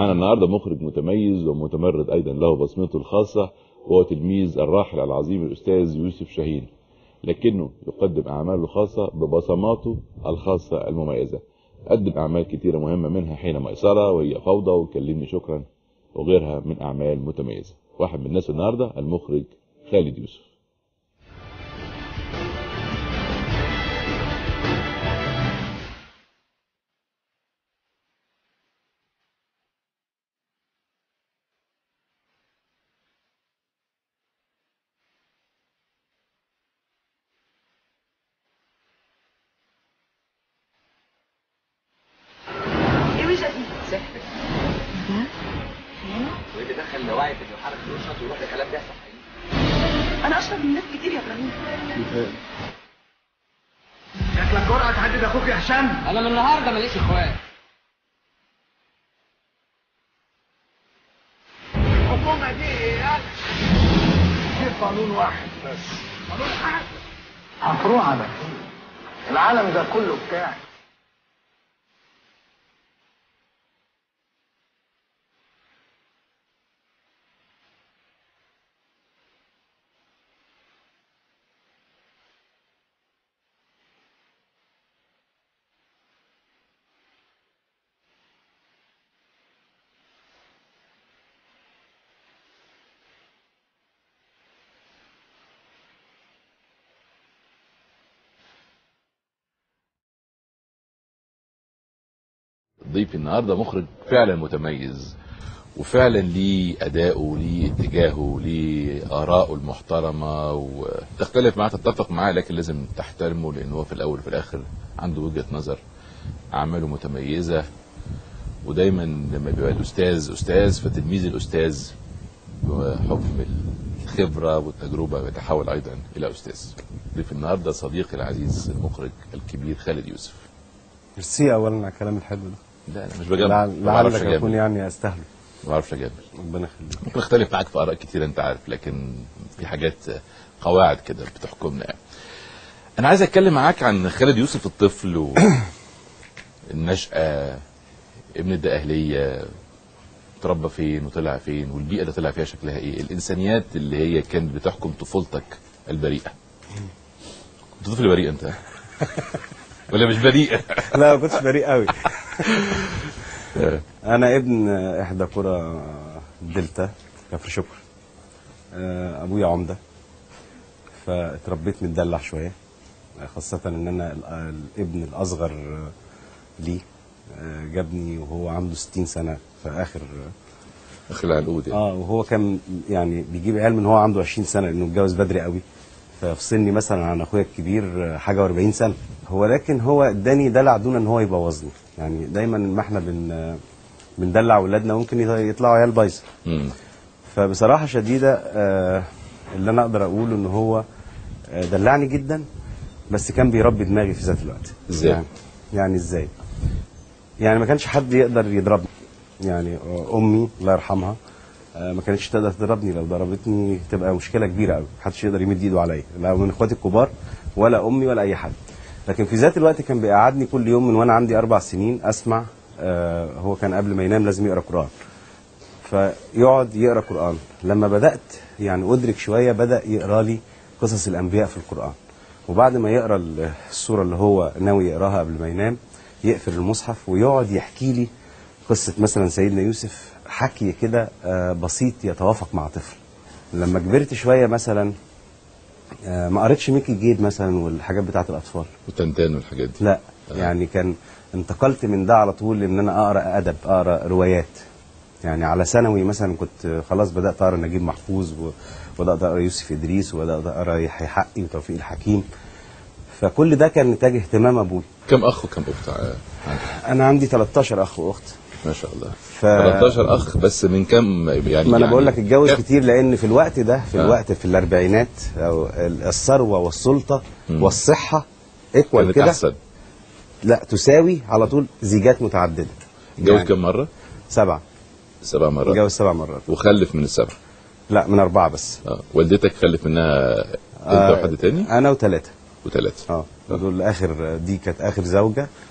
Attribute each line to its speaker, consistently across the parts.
Speaker 1: معانا النهارده مخرج متميز ومتمرد ايضا له بصمته الخاصه وهو تلميذ الراحل العظيم الاستاذ يوسف شاهين لكنه يقدم اعماله الخاصه ببصماته الخاصه المميزه قدم اعمال كثيره مهمه منها حين ميسره وهي فوضى وكلمني شكرا وغيرها من اعمال متميزه واحد من الناس النهارده المخرج خالد يوسف
Speaker 2: ايه وجهك
Speaker 3: سحر وايه اللي دخل نواعي في انه يحرك الوشط ويروح لكلام بيحصل حقيقي
Speaker 2: انا اشرب من ناس كتير يا ابراهيم
Speaker 4: شكلك جرأة تهدد اخوك يا هشام
Speaker 5: انا من النهارده ماليش اخوات
Speaker 4: الحكومة دي ايه في قانون واحد بس قانون واحد هفروع على العالم ده كله بتاعي
Speaker 1: ضيفي النهارده مخرج فعلا متميز وفعلا ليه اداؤه وليه اتجاهه وليه ارائه المحترمه وتختلف معاه تتفق معاه لكن لازم تحترمه لان هو في الاول وفي الاخر عنده وجهه نظر اعماله متميزه ودايما لما بيبقى الاستاذ استاذ فتلميذ الاستاذ بحكم الخبره والتجربه بيتحول ايضا الى استاذ ضيف النهارده صديقي العزيز المخرج الكبير خالد يوسف
Speaker 6: ميرسي اولا على الكلام الحلو ده
Speaker 1: لا انا مش بجامل
Speaker 6: لعل-
Speaker 1: ما بعرفش
Speaker 6: لعلك اكون
Speaker 1: اجامل
Speaker 6: يعني استاهله
Speaker 1: ما بعرفش اجامل
Speaker 6: ربنا يخليك
Speaker 1: ممكن اختلف معاك في اراء كتير انت عارف لكن في حاجات قواعد كده بتحكمنا يعني. انا عايز اتكلم معاك عن خالد يوسف الطفل والنشأة ابن الدقهلية تربى فين وطلع فين والبيئة اللي طلع فيها شكلها ايه الانسانيات اللي هي كانت بتحكم طفولتك البريئة كنت طفل بريء انت ولا مش بريء
Speaker 6: لا ما كنتش بريء قوي انا ابن احدى قرى الدلتا كفر شكر آه، ابويا عمده فاتربيت متدلع شويه خاصه ان انا ال- الابن الاصغر ليه آه، جابني وهو عنده 60 سنه في اخر
Speaker 1: اخر العنقود يعني
Speaker 6: اه وهو كان يعني بيجيب عيال من هو عنده 20 سنه لانه اتجوز بدري قوي فيفصلني مثلا عن اخويا الكبير حاجه و40 سنه هو لكن هو اداني دلع دون ان هو يبوظني يعني دايما ما احنا بن بندلع ولادنا ممكن يطلعوا عيال بايظه
Speaker 1: مم.
Speaker 6: فبصراحه شديده آه اللي انا اقدر اقوله ان هو آه دلعني جدا بس كان بيربي دماغي في ذات الوقت
Speaker 1: إزاي؟
Speaker 6: يعني, يعني ازاي يعني ما كانش حد يقدر يضربني يعني آه، امي الله يرحمها آه، ما كانتش تقدر تضربني لو ضربتني تبقى مشكله كبيره قوي محدش يقدر يمد ايده عليا لا من اخواتي الكبار ولا امي ولا اي حد لكن في ذات الوقت كان بيقعدني كل يوم من وانا عندي اربع سنين اسمع آه هو كان قبل ما ينام لازم يقرا قران فيقعد يقرا قران لما بدات يعني ادرك شويه بدا يقرا لي قصص الانبياء في القران وبعد ما يقرا ال- السوره اللي هو ناوي يقراها قبل ما ينام يقفل المصحف ويقعد يحكي لي قصه مثلا سيدنا يوسف حكي كده آه، بسيط يتوافق مع طفل لما كبرت شويه مثلا آه، ما قريتش ميكي جيد مثلا والحاجات بتاعت الاطفال
Speaker 1: وتنتان والحاجات دي
Speaker 6: لا يعني كان انتقلت من ده على طول ان انا اقرا ادب اقرا روايات يعني على ثانوي مثلا كنت خلاص بدات اقرا نجيب محفوظ و- وبدات اقرا يوسف ادريس وبدات اقرا يحيى حقي وتوفيق الحكيم فكل ده كان نتاج اهتمام ابوي
Speaker 1: كم اخ وكم اخت آه، عندك؟
Speaker 6: انا عندي 13 اخ واخت
Speaker 1: ما شاء الله
Speaker 6: ف...
Speaker 1: 13 اخ بس من كم يعني
Speaker 6: ما انا
Speaker 1: يعني
Speaker 6: بقول لك اتجوز
Speaker 1: كم-
Speaker 6: كتير لان في الوقت ده في
Speaker 1: آه.
Speaker 6: الوقت في الاربعينات او الثروه والسلطه والصحه ايكوال
Speaker 1: كانت
Speaker 6: كده
Speaker 1: احسن
Speaker 6: لا تساوي على طول زيجات متعدده
Speaker 1: اتجوز
Speaker 6: يعني
Speaker 1: كم مره؟
Speaker 6: سبعه
Speaker 1: سبع مرات
Speaker 6: اتجوز سبع مرات
Speaker 1: وخلف من السبع
Speaker 6: لا من اربعه بس
Speaker 1: اه والدتك خلف منها انت
Speaker 6: آه،
Speaker 1: وحد تاني
Speaker 6: انا وثلاثه
Speaker 1: وثلاثه
Speaker 6: اه دول اخر دي كانت اخر زوجه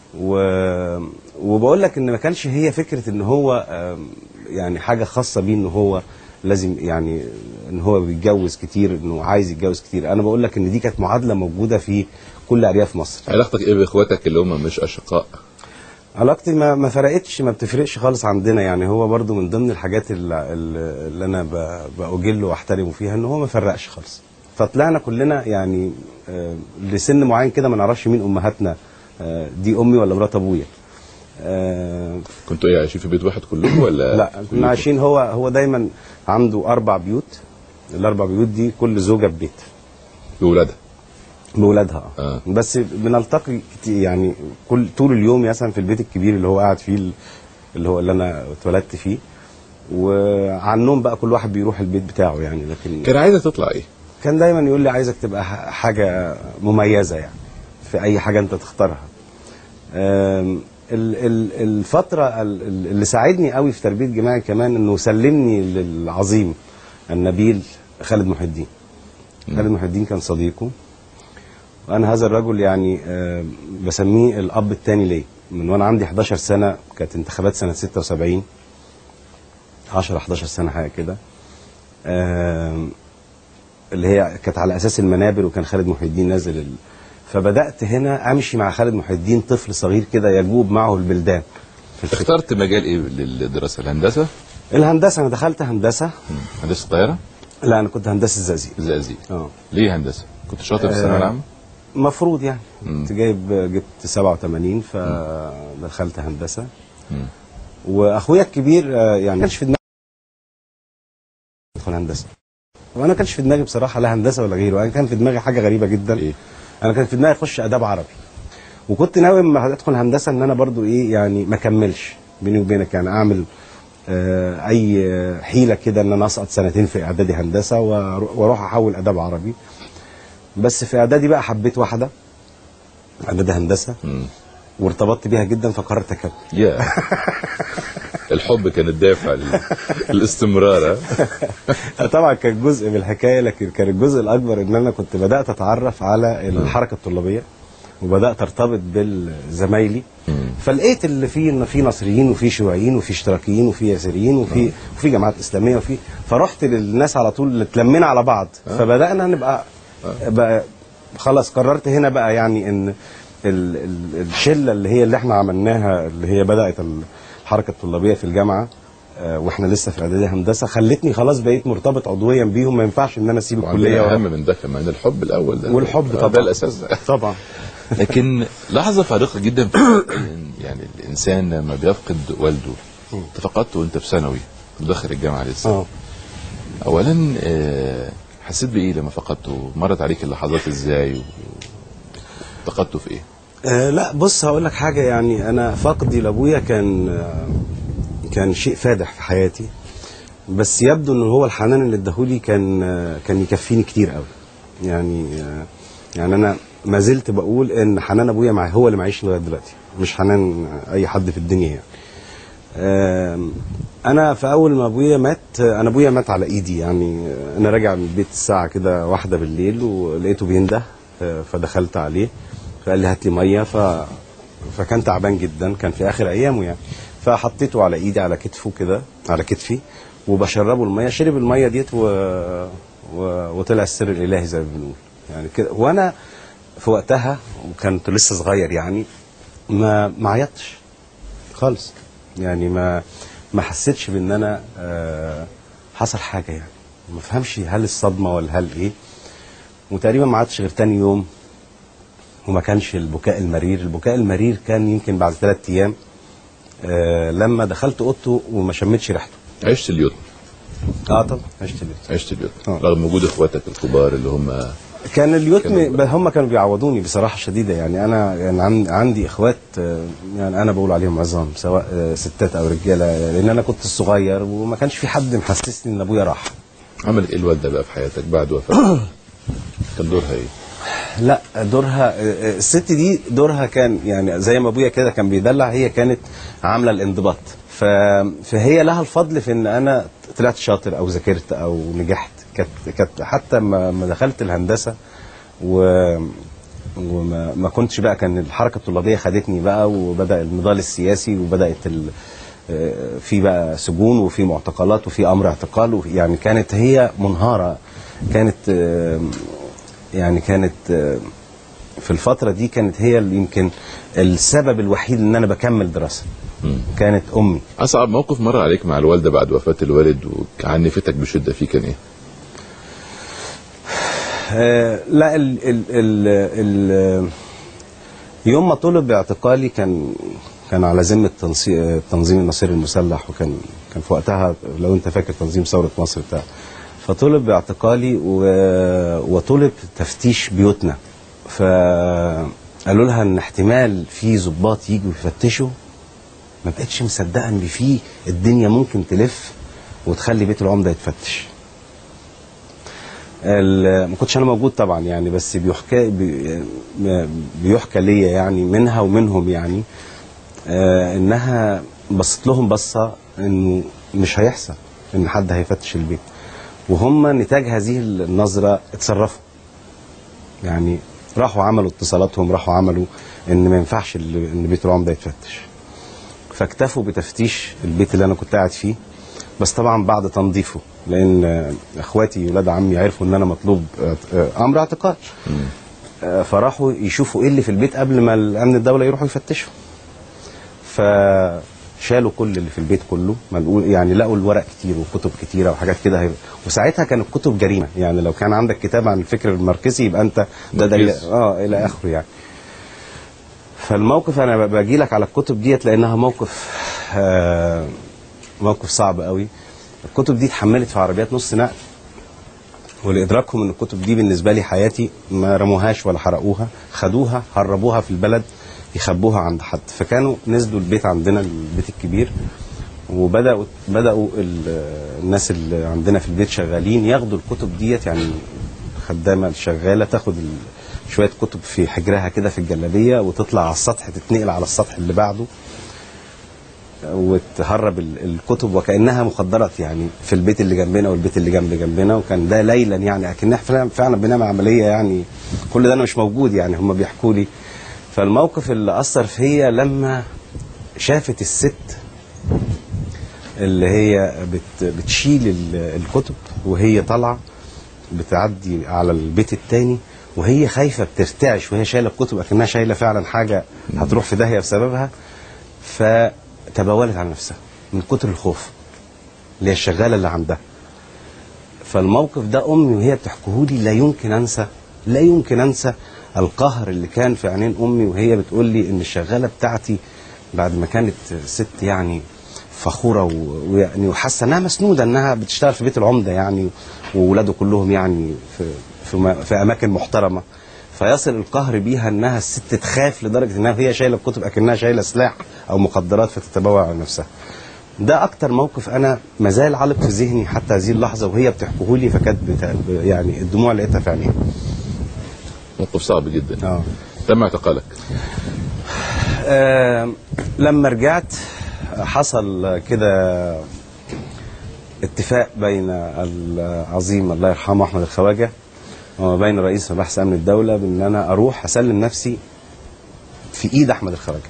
Speaker 6: و... وبقول لك ان ما كانش هي فكره ان هو آم، يعني حاجه خاصه بيه ان هو لازم يعني ان هو بيتجوز كتير انه عايز يتجوز كتير انا بقول لك ان دي كانت معادله موجوده في كل ارياف مصر
Speaker 1: علاقتك ايه باخواتك اللي هم مش اشقاء
Speaker 6: علاقتي ما ما فرقتش ما بتفرقش خالص عندنا يعني هو برضو من ضمن الحاجات اللي, اللي انا ب- باجله واحترمه فيها ان هو ما فرقش خالص فطلعنا كلنا يعني آه، لسن معين كده ما نعرفش مين امهاتنا آه، دي امي ولا مرات ابويا آه،
Speaker 1: كنتوا ايه عايشين في بيت واحد كلكم ولا
Speaker 6: لا
Speaker 1: كلكم؟
Speaker 6: كنا عايشين هو هو دايما عنده اربع بيوت الاربع بيوت دي كل زوجه ببيت
Speaker 1: بولادها
Speaker 6: بولادها
Speaker 1: آه.
Speaker 6: بس بنلتقي كتير يعني كل طول اليوم مثلا في البيت الكبير اللي هو قاعد فيه اللي هو اللي انا اتولدت فيه وعنهم بقى كل واحد بيروح البيت بتاعه يعني لكن
Speaker 1: كان عايزه تطلع ايه
Speaker 6: كان دايما يقول لي عايزك تبقى ح- حاجه مميزه يعني في اي حاجه انت تختارها آم، ال- ال- الفتره ال- ال- اللي ساعدني قوي في تربيه جماعي كمان انه سلمني للعظيم النبيل خالد محي الدين خالد محي الدين كان صديقه وانا هذا الرجل يعني آه، بسميه الاب الثاني ليا من وانا عندي 11 سنه كانت انتخابات سنه 76 10 11 سنه حاجه كده آم، اللي هي كانت على اساس المنابر وكان خالد محي الدين نازل ال... فبدات هنا امشي مع خالد محي الدين طفل صغير كده يجوب معه البلدان في الفكر.
Speaker 1: اخترت مجال ايه للدراسه الهندسه
Speaker 6: الهندسه انا دخلت هندسه
Speaker 1: مم. هندسه القاهره
Speaker 6: لا انا كنت هندسه الزقازيق
Speaker 1: الزقازيق
Speaker 6: اه
Speaker 1: ليه هندسه كنت شاطر في الثانويه
Speaker 6: آه،
Speaker 1: العامه
Speaker 6: مفروض يعني
Speaker 1: مم.
Speaker 6: كنت جايب جبت 87 فدخلت هندسه
Speaker 1: مم.
Speaker 6: واخويا الكبير آه، يعني ما كانش في دماغي ادخل هندسه وانا ما كانش في دماغي بصراحه لا هندسه ولا غيره انا كان في دماغي حاجه غريبه جدا
Speaker 1: ايه
Speaker 6: انا كان في دماغي اخش اداب عربي وكنت ناوي لما ادخل هندسه ان انا برضو ايه يعني ما اكملش بيني وبينك يعني اعمل آه اي حيله كده ان انا اسقط سنتين في اعدادي هندسه وأرو- واروح احول اداب عربي بس في اعدادي بقى حبيت واحده اعدادي هندسه
Speaker 1: مم.
Speaker 6: وارتبطت بيها جدا فقررت اكمل
Speaker 1: يا الحب كان الدافع لل- للاستمرار ها؟
Speaker 6: طبعا كان جزء من الحكايه لكن كان الجزء الاكبر ان انا كنت بدات اتعرف على الحركه الطلابيه وبدات ارتبط بزمايلي فلقيت اللي فيه ان في نصريين وفي شيوعيين وفي اشتراكيين وفي يساريين وفي وفي جماعات اسلاميه وفي فرحت للناس على طول اللي اتلمينا على بعض فبدانا نبقى بقى خلاص قررت هنا بقى يعني ان ال ال الشله اللي هي اللي احنا عملناها اللي هي بدات الحركه الطلابيه في الجامعه آه، واحنا لسه في اعدادي هندسه خلتني خلاص بقيت مرتبط عضويا بيهم ما ينفعش ان انا اسيب الكليه
Speaker 1: وعندنا اهم
Speaker 6: وأروح.
Speaker 1: من ده كمان الحب الاول ده
Speaker 6: والحب
Speaker 1: آه،
Speaker 6: طبعا
Speaker 1: ده الاساس ده
Speaker 6: طبعا
Speaker 1: لكن لحظه فارقه جدا في يعني الانسان لما بيفقد والده انت فقدته وانت في ثانوي داخل الجامعه لسه
Speaker 6: اه
Speaker 1: اولا آه، حسيت بايه لما فقدته مرت عليك اللحظات ازاي و- فقدته في ايه
Speaker 6: آه لا بص هقول لك حاجه يعني انا فقدي لابويا كان آه كان شيء فادح في حياتي بس يبدو ان هو الحنان اللي اداهولي كان آه كان يكفيني كتير قوي يعني آه يعني انا ما زلت بقول ان حنان ابويا معي هو اللي معيش لغايه دلوقتي مش حنان اي حد في الدنيا يعني آم، انا في اول ما ابويا مات انا ابويا مات على ايدي يعني انا راجع من البيت الساعه كده واحدة بالليل ولقيته بينده آه، فدخلت عليه فقال لي هات لي ميه ف فكان تعبان جدا كان في اخر ايامه يعني فحطيته على ايدي على كتفه كده على كتفي وبشربه الميه شرب الميه ديت و... و... وطلع السر الالهي زي ما بنقول يعني كده وانا في وقتها وكنت لسه صغير يعني ما ما عيطتش خالص يعني ما ما حسيتش بان انا آه، حصل حاجه يعني ما فهمش هل الصدمه ولا هل ايه وتقريبا ما عادش غير تاني يوم وما كانش البكاء المرير البكاء المرير كان يمكن بعد ثلاث ايام آه لما دخلت اوضته وما شمتش ريحته
Speaker 1: عشت اليوم
Speaker 6: اه طبعا عشت اليوم
Speaker 1: عشت اليوم
Speaker 6: آه.
Speaker 1: رغم وجود اخواتك الكبار اللي هم
Speaker 6: كان اليتم
Speaker 1: كانوا-
Speaker 6: ب- هم كانوا بيعوضوني بصراحه شديده يعني انا يعني عن- عندي اخوات آه، يعني انا بقول عليهم عظام سواء آه، ستات او رجاله لان انا كنت الصغير وما كانش في حد محسسني ان ابويا راح
Speaker 1: عملت ايه الوالده بقى في حياتك بعد وفاتها كان دورها ايه
Speaker 6: لا دورها آه، الست دي دورها كان يعني زي ما ابويا كده كان بيدلع هي كانت عامله الانضباط ف... فهي لها الفضل في ان انا طلعت شاطر او ذاكرت او نجحت كانت كانت حتى ما ما دخلت الهندسه و وما ما كنتش بقى كان الحركه الطلابيه خدتني بقى وبدا النضال السياسي وبدات ال آه، في بقى سجون وفي معتقلات وفي امر اعتقال وفي- يعني كانت هي منهاره كانت آه، يعني كانت آه، في الفتره دي كانت هي اللي يمكن السبب الوحيد ان انا بكمل دراسه كانت امي
Speaker 1: اصعب موقف مر عليك مع الوالده بعد وفاه الوالد وعنفتك بشده فيه كان ايه؟
Speaker 6: آه، لا ال ال ال ال يوم ما طلب باعتقالي كان كان على ذمه تنصي- تنظيم النصير المسلح وكان كان في وقتها لو انت فاكر تنظيم ثوره مصر بتاع فطلب باعتقالي و- وطلب تفتيش بيوتنا فقالوا لها ان احتمال في ضباط يجوا يفتشوا ما بقتش مصدقه ان في الدنيا ممكن تلف وتخلي بيت العمده يتفتش ال- ما كنتش انا موجود طبعا يعني بس بيحكى بي- بيحكى ليا يعني منها ومنهم يعني آه انها بصت لهم بصه انه مش هيحصل ان حد هيفتش البيت وهم نتاج هذه النظره اتصرفوا يعني راحوا عملوا اتصالاتهم راحوا عملوا ان ما ينفعش ال- ان بيت العمده يتفتش فاكتفوا بتفتيش البيت اللي انا كنت قاعد فيه بس طبعا بعد تنظيفه لان آه، اخواتي ولاد عمي عرفوا ان انا مطلوب آه، آه، امر اعتقال آه، فراحوا يشوفوا ايه اللي في البيت قبل ما الامن الدوله يروحوا يفتشوا فشالوا كل اللي في البيت كله منقول يعني لقوا الورق كتير وكتب كتيره وحاجات كده هي- وساعتها كانت الكتب جريمه يعني لو كان عندك كتاب عن الفكر الماركسي يبقى انت ده ده
Speaker 1: مركز.
Speaker 6: اه الى اخره يعني فالموقف انا باجي لك على الكتب ديت لانها موقف آه موقف صعب قوي الكتب دي اتحملت في عربيات نص نقل ولادراكهم ان الكتب دي بالنسبه لي حياتي ما رموهاش ولا حرقوها خدوها هربوها في البلد يخبوها عند حد فكانوا نزلوا البيت عندنا البيت الكبير وبداوا بداوا ال- الناس اللي عندنا في البيت شغالين ياخدوا الكتب ديت يعني الخدامه الشغاله تاخد ال- شويه كتب في حجرها كده في الجلابيه وتطلع على السطح تتنقل على السطح اللي بعده وتهرب ال- الكتب وكانها مخدرات يعني في البيت اللي جنبنا والبيت اللي جنب جنبنا وكان ده ليلا يعني اكنها فعلا فعلا بنعمل عمليه يعني كل ده انا مش موجود يعني هم بيحكوا لي فالموقف اللي اثر فيا لما شافت الست اللي هي بت بتشيل ال- الكتب وهي طالعه بتعدي على البيت التاني وهي خايفه بترتعش وهي شايله الكتب اكنها شايله فعلا حاجه هتروح في داهيه بسببها فتبولت على نفسها من كتر الخوف اللي هي الشغاله اللي عندها فالموقف ده امي وهي بتحكيه لي لا يمكن انسى لا يمكن انسى القهر اللي كان في عينين امي وهي بتقول لي ان الشغاله بتاعتي بعد ما كانت ست يعني فخوره و- ويعني وحاسه انها مسنوده انها بتشتغل في بيت العمده يعني واولاده كلهم يعني في في, ما- في اماكن محترمه فيصل القهر بيها انها الست تخاف لدرجه انها هي شايله الكتب اكنها شايله سلاح او مخدرات فتتبوع على نفسها. ده اكتر موقف انا مازال عالق في ذهني حتى هذه اللحظه وهي بتحكيه لي فكانت بتا- يعني الدموع لقيتها في عينيها.
Speaker 1: موقف صعب جدا
Speaker 6: اه
Speaker 1: تم اعتقالك
Speaker 6: آه، لما رجعت حصل كده اتفاق بين العظيم الله يرحمه احمد الخواجه وما بين رئيس مباحث امن الدوله بان انا اروح اسلم نفسي في ايد احمد الخواجه.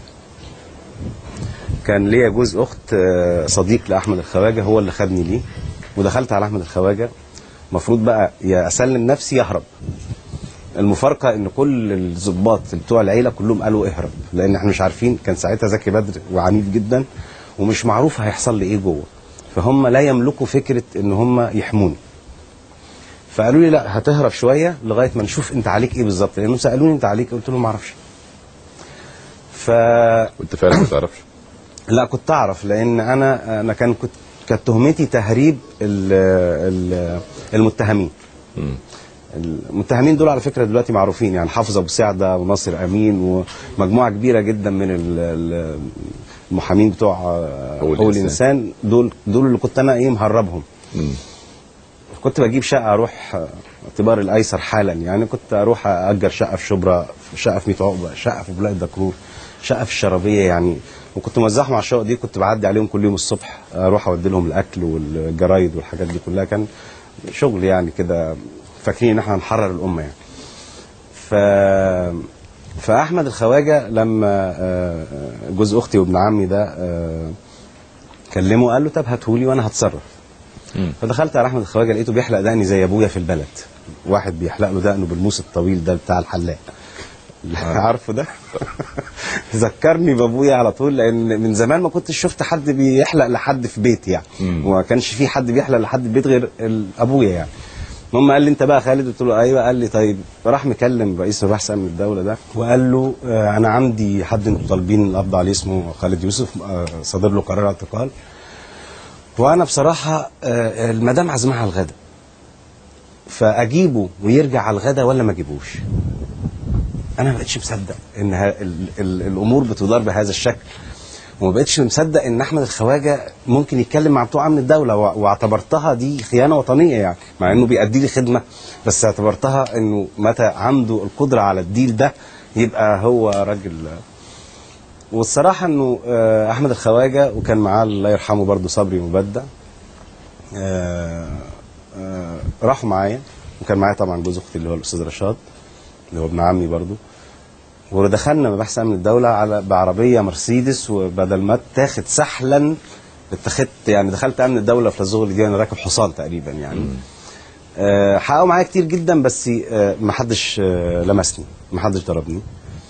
Speaker 6: كان ليا جوز اخت آه، صديق لاحمد الخواجه هو اللي خدني ليه ودخلت على احمد الخواجه المفروض بقى يا اسلم نفسي يا اهرب. المفارقه ان كل الضباط بتوع العيله كلهم قالوا اهرب لان احنا مش عارفين كان ساعتها زكي بدر وعنيف جدا ومش معروف هيحصل لي ايه جوه فهم لا يملكوا فكره ان هم يحموني فقالوا لي لا هتهرب شويه لغايه ما نشوف انت عليك ايه بالظبط لانهم سالوني انت عليك إيه؟ قلت لهم ما اعرفش ف
Speaker 1: وانت فعلا ما تعرفش
Speaker 6: لا كنت اعرف لان انا انا كان كنت كانت تهمتي تهريب ال ال المتهمين
Speaker 1: مم.
Speaker 6: المتهمين دول على فكره دلوقتي معروفين يعني حافظ ابو سعده وناصر امين ومجموعه كبيره جدا من ال- ال- المحامين بتوع
Speaker 1: حقوق
Speaker 6: حقوق
Speaker 1: الإنسان.
Speaker 6: الانسان دول دول اللي كنت انا ايه مهربهم
Speaker 1: مم.
Speaker 6: كنت بجيب شقه اروح آه، اعتبار الايسر حالا يعني كنت اروح اجر شقه في شبرا شقه في ميت عقبه شقه في بلاد دكرور شقه في الشرابيه يعني وكنت موزعهم على الشقق دي كنت بعدي عليهم كل يوم الصبح اروح اودي لهم الاكل والجرايد والحاجات دي كلها كان شغل يعني كده فاكرين ان احنا هنحرر الامه يعني ف فاحمد الخواجه لما آه، آه، جوز اختي وابن عمي ده آه، كلمه قال له طب هاتهولي وانا هتصرف
Speaker 1: مم.
Speaker 6: فدخلت على احمد الخواجه لقيته بيحلق دقني زي ابويا في البلد واحد بيحلق له دقنه بالموس الطويل ده بتاع الحلاق عارفه ده ذكرني بابويا على طول لان من زمان ما كنتش شفت حد بيحلق لحد في بيتي يعني
Speaker 1: مم.
Speaker 6: وما كانش في حد بيحلق لحد في بيت غير ال- ابويا يعني المهم قال لي انت بقى خالد قلت له ايوه قال لي طيب راح مكلم رئيس البحث امن الدوله ده وقال له آه، انا عندي حد انتوا طالبين القبض عليه اسمه خالد يوسف آه، صادر له قرار اعتقال وانا بصراحه آه، المدام عزمها على الغدا فاجيبه ويرجع على الغدا ولا ما اجيبوش انا ما بقتش مصدق ان ه- ال- ال- الامور بتدار بهذا الشكل وما بقتش مصدق ان احمد الخواجه ممكن يتكلم مع بتوع امن الدوله وع- واعتبرتها دي خيانه وطنيه يعني مع انه بيأدي لي خدمه بس اعتبرتها انه متى عنده القدره على الديل ده يبقى هو راجل والصراحه انه آه، احمد الخواجه وكان معاه الله يرحمه برضه صبري مبدع آه، آه، راحوا معايا وكان معايا طبعا جوز اختي اللي هو الاستاذ رشاد اللي هو ابن عمي برضه ودخلنا مباحث امن الدوله على بعربيه مرسيدس وبدل ما تاخد سحلا اتخذت يعني دخلت امن الدوله في الزغل دي انا راكب حصان تقريبا يعني آه، حققوا معايا كتير جدا بس آه، ما حدش آه، لمسني ما حدش ضربني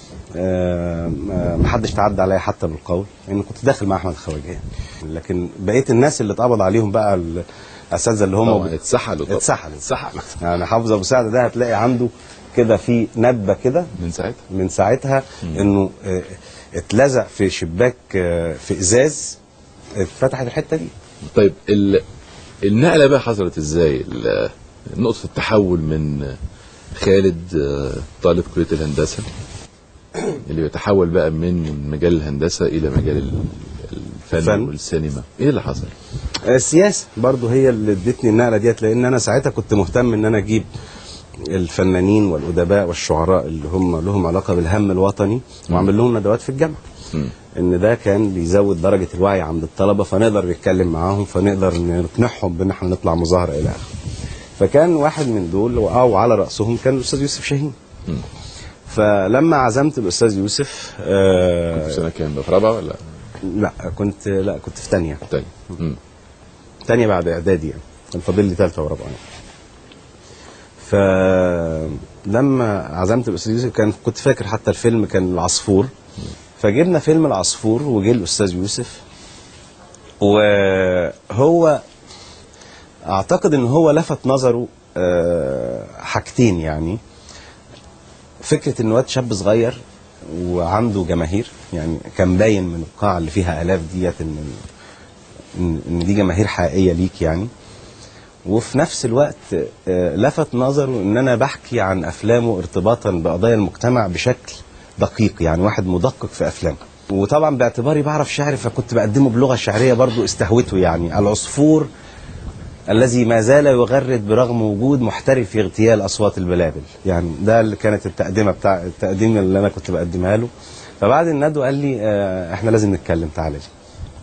Speaker 6: آه، آه، ما حدش تعدى عليا حتى بالقول لان كنت داخل مع احمد الخواجه يعني لكن بقيت الناس اللي اتقبض عليهم بقى الاساتذه اللي هم
Speaker 1: طبعا اتسحلوا طبعا.
Speaker 6: اتسحلوا
Speaker 1: اتسحلوا
Speaker 6: يعني حافظ ابو سعد ده هتلاقي عنده كده في ندبه كده
Speaker 1: من ساعتها
Speaker 6: من ساعتها انه آه، اتلزق في شباك آه، في ازاز اتفتحت الحته دي
Speaker 1: طيب ال... النقله بقى حصلت ازاي ال- نقطه التحول من خالد آه، طالب كليه الهندسه اللي بيتحول بقى من مجال الهندسه الى مجال ال- الفن
Speaker 6: الفن.
Speaker 1: والسينما ايه اللي حصل
Speaker 6: السياسه برضو هي اللي ادتني النقله ديت لان انا ساعتها كنت مهتم ان انا اجيب الفنانين والادباء والشعراء اللي هم لهم علاقه بالهم الوطني واعمل لهم ندوات في الجامعه
Speaker 1: مم.
Speaker 6: ان ده كان بيزود درجه الوعي عند الطلبه فنقدر نتكلم معاهم فنقدر نقنعهم بان احنا نطلع مظاهره الى اخره فكان واحد من دول او على راسهم كان الاستاذ يوسف شاهين
Speaker 1: مم.
Speaker 6: فلما عزمت الاستاذ يوسف آه
Speaker 1: في سنه كام بقى في رابعه ولا
Speaker 6: لا كنت لا كنت في ثانيه
Speaker 1: تاني مم.
Speaker 6: تانية بعد اعدادي يعني كان فاضل لي ثالثه ورابعه يعني. فلما عزمت الاستاذ يوسف كان كنت فاكر حتى الفيلم كان العصفور فجبنا فيلم العصفور وجه الاستاذ يوسف وهو اعتقد ان هو لفت نظره آه، حاجتين يعني فكره ان واد شاب صغير وعنده جماهير يعني كان باين من القاعه اللي فيها الاف ديت ان ان إن دي جماهير حقيقيه ليك يعني وفي نفس الوقت آه، لفت نظره ان انا بحكي عن افلامه ارتباطا بقضايا المجتمع بشكل دقيق يعني واحد مدقق في افلامه وطبعا باعتباري بعرف شعر فكنت بقدمه بلغه شعريه برضو استهوته يعني العصفور الذي ما زال يغرد برغم وجود محترف في اغتيال اصوات البلابل يعني ده اللي كانت التقدمه بتاع التقديم اللي انا كنت بقدمها له فبعد الندوه قال لي آه، احنا لازم نتكلم تعالى لي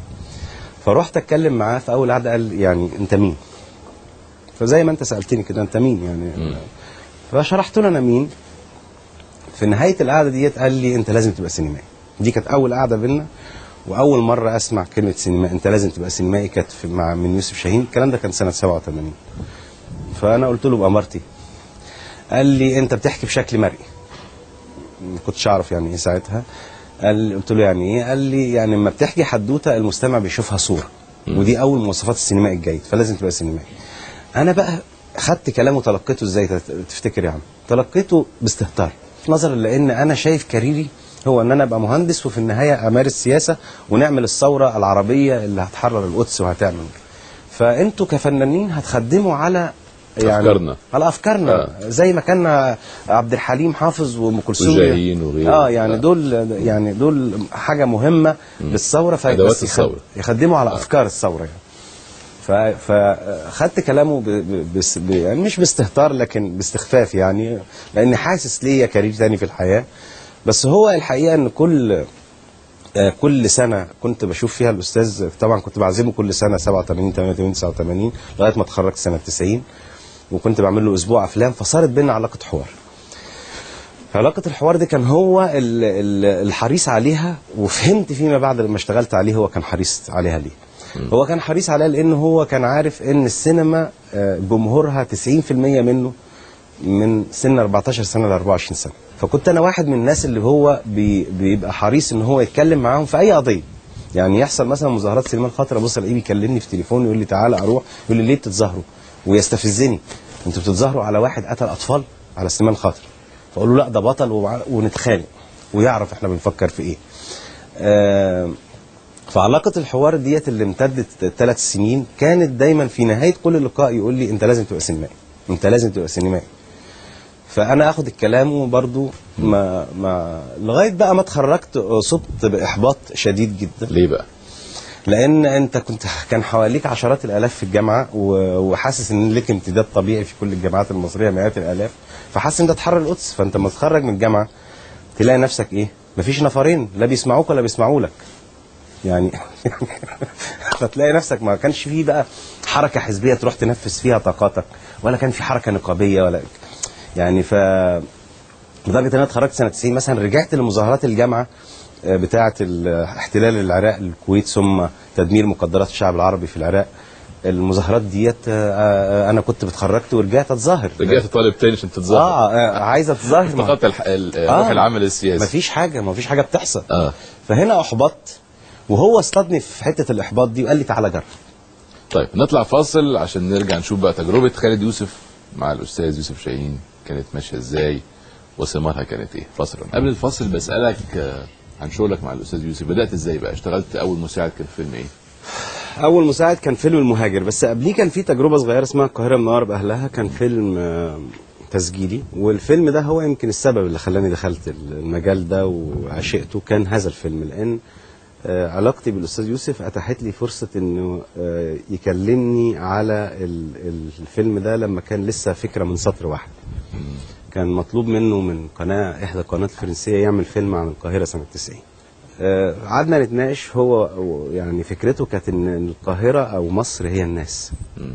Speaker 6: فرحت اتكلم معاه في اول قعده قال يعني انت مين فزي ما انت سالتني كده انت مين يعني فشرحت له انا مين في نهايه القعده ديت قال لي انت لازم تبقى سينمائي دي كانت اول قعده بينا واول مره اسمع كلمه سينما انت لازم تبقى سينمائي كانت في- مع من يوسف شاهين الكلام ده كان سنه 87 فانا قلت له بامارتي قال لي انت بتحكي بشكل مرئي ما كنتش اعرف يعني ايه ساعتها قال قلت له يعني ايه قال لي يعني لما بتحكي حدوته المستمع بيشوفها صوره ودي اول مواصفات السينمائي الجيد فلازم تبقى سينمائي انا بقى خدت كلامه تلقيته ازاي تت- تفتكر يا عم تلقيته باستهتار نظرا لان انا شايف كاريري هو ان انا ابقى مهندس وفي النهايه امارس سياسه ونعمل الثوره العربيه اللي هتحرر القدس وهتعمل فانتوا كفنانين هتخدموا على يعني
Speaker 1: أفكارنا.
Speaker 6: على افكارنا
Speaker 1: آه.
Speaker 6: آه. زي ما كان عبد الحليم حافظ وام كلثوم
Speaker 1: وشاهين وغيره.
Speaker 6: اه يعني
Speaker 1: آه.
Speaker 6: دول يعني دول حاجه مهمه للثوره ف-
Speaker 1: أدوات
Speaker 6: بس يخد-
Speaker 1: الثورة.
Speaker 6: يخدموا على افكار الثوره يعني ف- فخدت كلامه ب... ب... بس... ب... يعني مش باستهتار لكن باستخفاف يعني لان حاسس ليا كارير تاني في الحياه بس هو الحقيقه ان كل آه، كل سنه كنت بشوف فيها الاستاذ طبعا كنت بعزمه كل سنه 87 88 89 لغايه ما اتخرجت سنه 90 وكنت بعمل له اسبوع افلام فصارت بينا علاقه حوار فعلاقة الحوار دي كان هو ال- ال- الحريص عليها وفهمت فيما بعد لما اشتغلت عليه هو كان حريص عليها ليه هو كان حريص عليها لأنه هو كان عارف إن السينما آه، جمهورها 90% منه من سن 14 سنة ل 24 سنة فكنت أنا واحد من الناس اللي هو بي بيبقى حريص إن هو يتكلم معاهم في أي قضية يعني يحصل مثلا مظاهرات سليمان خاطر ابص الاقيه بيكلمني في تليفون يقول لي تعالى اروح يقول لي ليه بتتظاهروا ويستفزني انتوا بتتظاهروا على واحد قتل اطفال على سليمان خاطر فاقول له لا ده بطل ومع- ونتخانق ويعرف احنا بنفكر في ايه آه فعلاقة الحوار ديت اللي امتدت ثلاث سنين كانت دايما في نهاية كل لقاء يقول لي انت لازم تبقى سينمائي انت لازم تبقى سينمائي فانا اخد الكلام وبرضه ما ما لغايه بقى ما اتخرجت اصبت باحباط شديد جدا
Speaker 1: ليه بقى؟
Speaker 6: لان انت كنت كان حواليك عشرات الالاف في الجامعه و- وحاسس ان لك امتداد طبيعي في كل الجامعات المصريه مئات الالاف فحاسس ان ده تحرر القدس فانت لما تتخرج من الجامعه تلاقي نفسك ايه مفيش نفرين لا بيسمعوك ولا بيسمعوا لك يعني فتلاقي نفسك ما كانش فيه بقى حركه حزبيه تروح تنفذ فيها طاقاتك ولا كان في حركه نقابيه ولا يعني ف لدرجه ان انا اتخرجت سنه 90 مثلا رجعت لمظاهرات الجامعه آه، بتاعه ال- احتلال العراق للكويت ثم تدمير مقدرات الشعب العربي في العراق المظاهرات ديت آه، آه، انا كنت اتخرجت ورجعت اتظاهر
Speaker 1: رجعت طالب تاني عشان تتظاهر
Speaker 6: اه آه، عايز اتظاهر مع-
Speaker 1: افتقدت الح- ال- روح العمل السياسي
Speaker 6: مفيش حاجه مفيش حاجه بتحصل
Speaker 1: اه
Speaker 6: فهنا احبطت وهو اصطادني في حته الاحباط دي وقال لي تعالى جرب
Speaker 1: طيب نطلع فاصل عشان نرجع نشوف بقى تجربة خالد يوسف مع الأستاذ يوسف شاهين كانت ماشية ازاي وثمارها كانت ايه فاصل قبل الفاصل بسألك آه، عن شغلك مع الأستاذ يوسف بدأت ازاي بقى اشتغلت أول مساعد كان في فيلم ايه
Speaker 6: اول مساعد كان فيلم المهاجر بس قبليه كان في تجربه صغيره اسمها القاهره منور باهلها كان فيلم آه، تسجيلي والفيلم ده هو يمكن السبب اللي خلاني دخلت المجال ده وعشقته كان هذا الفيلم لان آه، علاقتي بالاستاذ يوسف اتاحت لي فرصه انه آه، يكلمني على ال- ال- الفيلم ده لما كان لسه فكره من سطر واحد كان مطلوب منه من قناه احدى القنوات الفرنسيه يعمل فيلم عن القاهره سنه 90 آه، قعدنا نتناقش هو هو يعني فكرته كانت ان القاهره او مصر هي الناس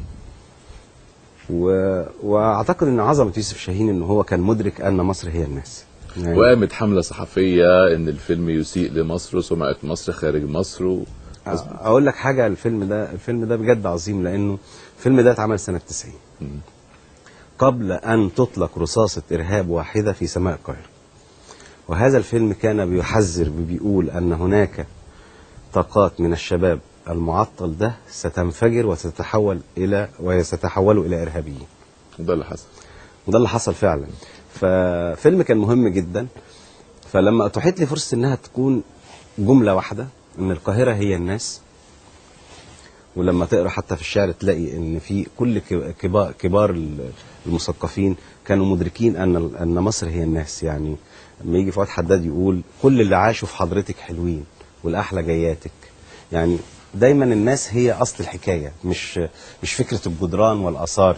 Speaker 6: و... واعتقد ان عظمه يوسف شاهين ان هو كان مدرك ان مصر هي الناس يعني
Speaker 1: وقامت حملة صحفية ان الفيلم يسيء لمصر وسمعة مصر خارج مصر و...
Speaker 6: اقول لك حاجه الفيلم ده الفيلم ده بجد عظيم لانه الفيلم ده اتعمل سنه 90 قبل ان تطلق رصاصه ارهاب واحده في سماء القاهره وهذا الفيلم كان بيحذر بيقول ان هناك طاقات من الشباب المعطل ده ستنفجر وستتحول الى وستتحول الى ارهابيين
Speaker 1: وده اللي حصل
Speaker 6: وده اللي حصل فعلا ففيلم كان مهم جدا فلما اتاحت لي فرصه انها تكون جمله واحده ان القاهره هي الناس ولما تقرا حتى في الشعر تلاقي ان في كل ك- كبار كبار المثقفين كانوا مدركين ان ان مصر هي الناس يعني لما يجي فؤاد حداد يقول كل اللي عاشوا في حضرتك حلوين والاحلى جياتك يعني دايما الناس هي اصل الحكايه مش مش فكره الجدران والاثار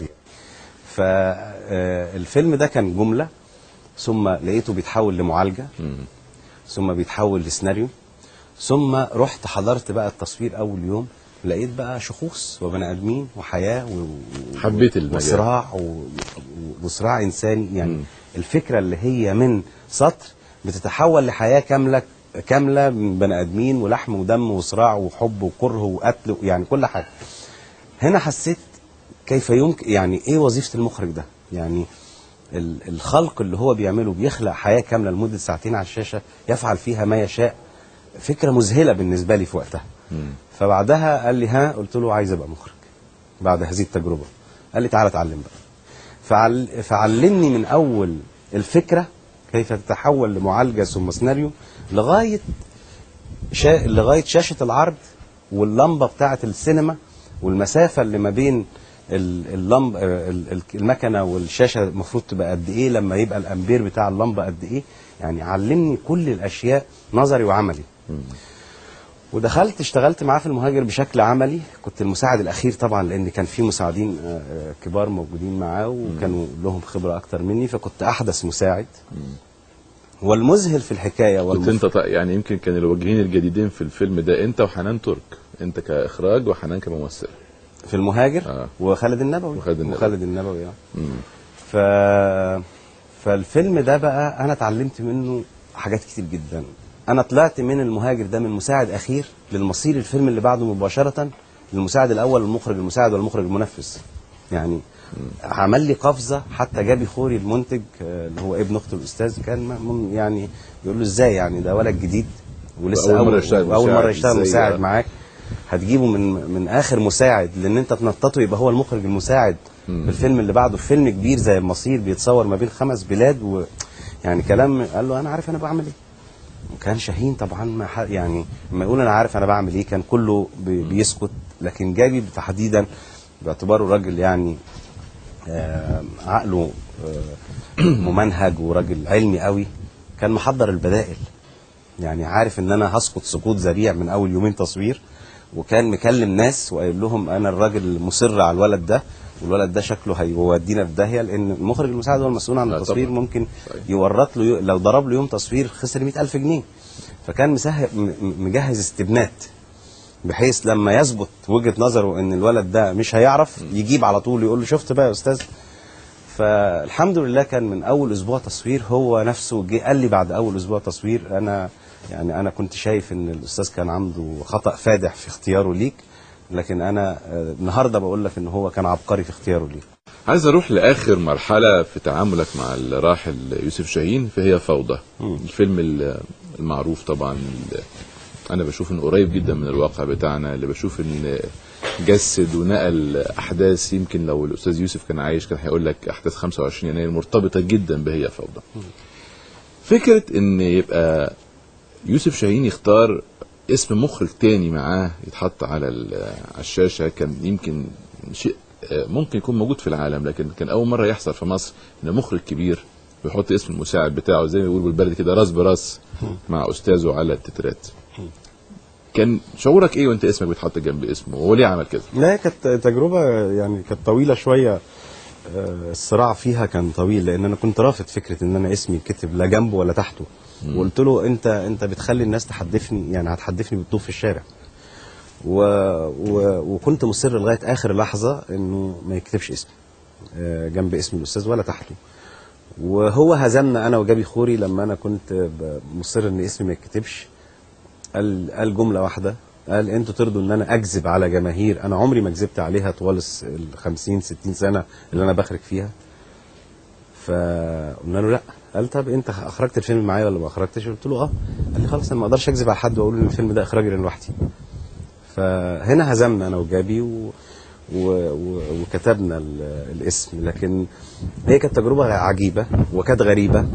Speaker 6: فالفيلم ده كان جمله ثم لقيته بيتحول لمعالجه ثم بيتحول لسيناريو ثم رحت حضرت بقى التصوير اول يوم لقيت بقى شخوص وبني ادمين وحياه و... و-
Speaker 1: حبيت المجال.
Speaker 6: وصراع و... و- وصراع انساني يعني الفكره اللي هي من سطر بتتحول لحياه كامله كامله من بني ادمين ولحم ودم وصراع وحب وكره وقتل يعني كل حاجه هنا حسيت كيف يمكن يعني ايه وظيفه المخرج ده يعني ال- الخلق اللي هو بيعمله بيخلق حياه كامله لمده ساعتين على الشاشه يفعل فيها ما يشاء فكره مذهله بالنسبه لي في وقتها فبعدها قال لي ها قلت له عايز ابقى مخرج بعد هذه التجربه قال لي تعالى اتعلم بقى فعل فعلمني من اول الفكره كيف تتحول لمعالجه ثم سيناريو لغايه شا... لغايه شاشه العرض واللمبه بتاعه السينما والمسافه اللي ما بين ال- اللمب ال- ال- المكنه والشاشه المفروض تبقى قد ايه لما يبقى الامبير بتاع اللمبه قد ايه يعني علمني كل الاشياء نظري وعملي ودخلت اشتغلت معاه في المهاجر بشكل عملي كنت المساعد الاخير طبعا لان كان في مساعدين آه، آه، كبار موجودين معاه وكانوا لهم خبره اكتر مني فكنت احدث مساعد والمذهل في الحكايه
Speaker 1: كنت
Speaker 6: والمف...
Speaker 1: انت ط- يعني يمكن كان الوجهين الجديدين في الفيلم ده انت وحنان ترك انت كاخراج وحنان كممثله
Speaker 6: في المهاجر
Speaker 1: آه.
Speaker 6: وخالد النبوي
Speaker 1: وخالد النبوي.
Speaker 6: وخالد النبوي اه
Speaker 1: مم.
Speaker 6: ف فالفيلم ده بقى انا اتعلمت منه حاجات كتير جدا انا طلعت من المهاجر ده من مساعد اخير للمصير الفيلم اللي بعده مباشره للمساعد الاول والمخرج المساعد والمخرج المنفذ يعني عمل لي قفزه حتى جابي خوري المنتج آه، اللي هو ابن اخت الاستاذ كان م- م- يعني يقول له ازاي يعني ده ولد جديد ولسه
Speaker 1: وأول مرة
Speaker 6: اول
Speaker 1: يشتغل
Speaker 6: اول مره
Speaker 1: مساعد،
Speaker 6: يشتغل
Speaker 1: إزاي
Speaker 6: مساعد
Speaker 1: يعني؟
Speaker 6: معاك هتجيبه من من اخر مساعد لان انت تنططه يبقى هو المخرج المساعد في الفيلم اللي بعده فيلم كبير زي المصير بيتصور ما بين خمس بلاد و يعني كلام قال له انا عارف انا بعمل ايه وكان شاهين طبعا ما ح- يعني لما يقول انا عارف انا بعمل ايه كان كله بي- بيسكت لكن جابي تحديدا باعتباره راجل يعني آه، عقله آه، ممنهج وراجل علمي قوي كان محضر البدائل يعني عارف ان انا هسقط سقوط ذريع من اول يومين تصوير وكان مكلم ناس وقايل لهم انا الراجل مصر على الولد ده والولد ده شكله هيودينا في داهيه لان المخرج المساعد هو المسؤول عن
Speaker 1: لا
Speaker 6: التصوير
Speaker 1: طبعاً.
Speaker 6: ممكن
Speaker 1: صحيح.
Speaker 6: يورط له يو- لو ضرب له يوم تصوير خسر 100000 جنيه فكان مسهل م- م- مجهز استبنات بحيث لما يثبت وجهه نظره ان الولد ده مش هيعرف يجيب على طول يقول له شفت بقى يا استاذ فالحمد لله كان من اول اسبوع تصوير هو نفسه جه قال لي بعد اول اسبوع تصوير انا يعني انا كنت شايف ان الاستاذ كان عنده خطا فادح في اختياره ليك لكن انا آه، النهارده بقول لك ان هو كان عبقري في اختياره ليك
Speaker 1: عايز اروح لاخر مرحله في تعاملك مع الراحل يوسف شاهين فهي فوضى الفيلم ال- المعروف طبعا ال- انا بشوف انه قريب جدا من الواقع بتاعنا اللي بشوف ان جسد ونقل احداث يمكن لو الاستاذ يوسف كان عايش كان هيقول لك احداث 25 يناير مرتبطه جدا بهي فوضى فكره ان يبقى يوسف شاهين يختار اسم مخرج تاني معاه يتحط على ال- على الشاشه كان يمكن شيء آه، ممكن يكون موجود في العالم لكن كان اول مره يحصل في مصر ان مخرج كبير بيحط اسم المساعد بتاعه زي ما بيقولوا بالبلدي كده راس براس مع استاذه على التترات كان شعورك ايه وانت اسمك بيتحط جنب اسمه وهو ليه عمل كده
Speaker 6: لا هي كانت تجربه يعني كانت طويله شويه آه، الصراع فيها كان طويل لان انا كنت رافض فكره ان انا اسمي يتكتب لا جنبه ولا تحته وقلت له انت انت بتخلي الناس تحدفني يعني هتحدفني بالطوب في الشارع و... و... وكنت مصر لغايه اخر لحظه انه ما يكتبش اسمي آه، جنب اسم الاستاذ ولا تحته وهو هزمنا انا وجابي خوري لما انا كنت ب- مصر ان اسمي ما يتكتبش قال قال جمله واحده قال انتوا ترضوا ان انا اكذب على جماهير انا عمري ما كذبت عليها طوال الس- ال 50 60 سنه اللي انا بخرج فيها فقلنا له لا قال طب انت اخرجت الفيلم معايا ولا ما اخرجتش قلت له اه قال لي خلاص انا ما اقدرش اكذب على حد واقول ان الفيلم ده اخراجي أنا لوحدي فهنا هزمنا انا وجابي و... و... و... وكتبنا ال... الاسم لكن هي كانت تجربه عجيبه وكانت غريبه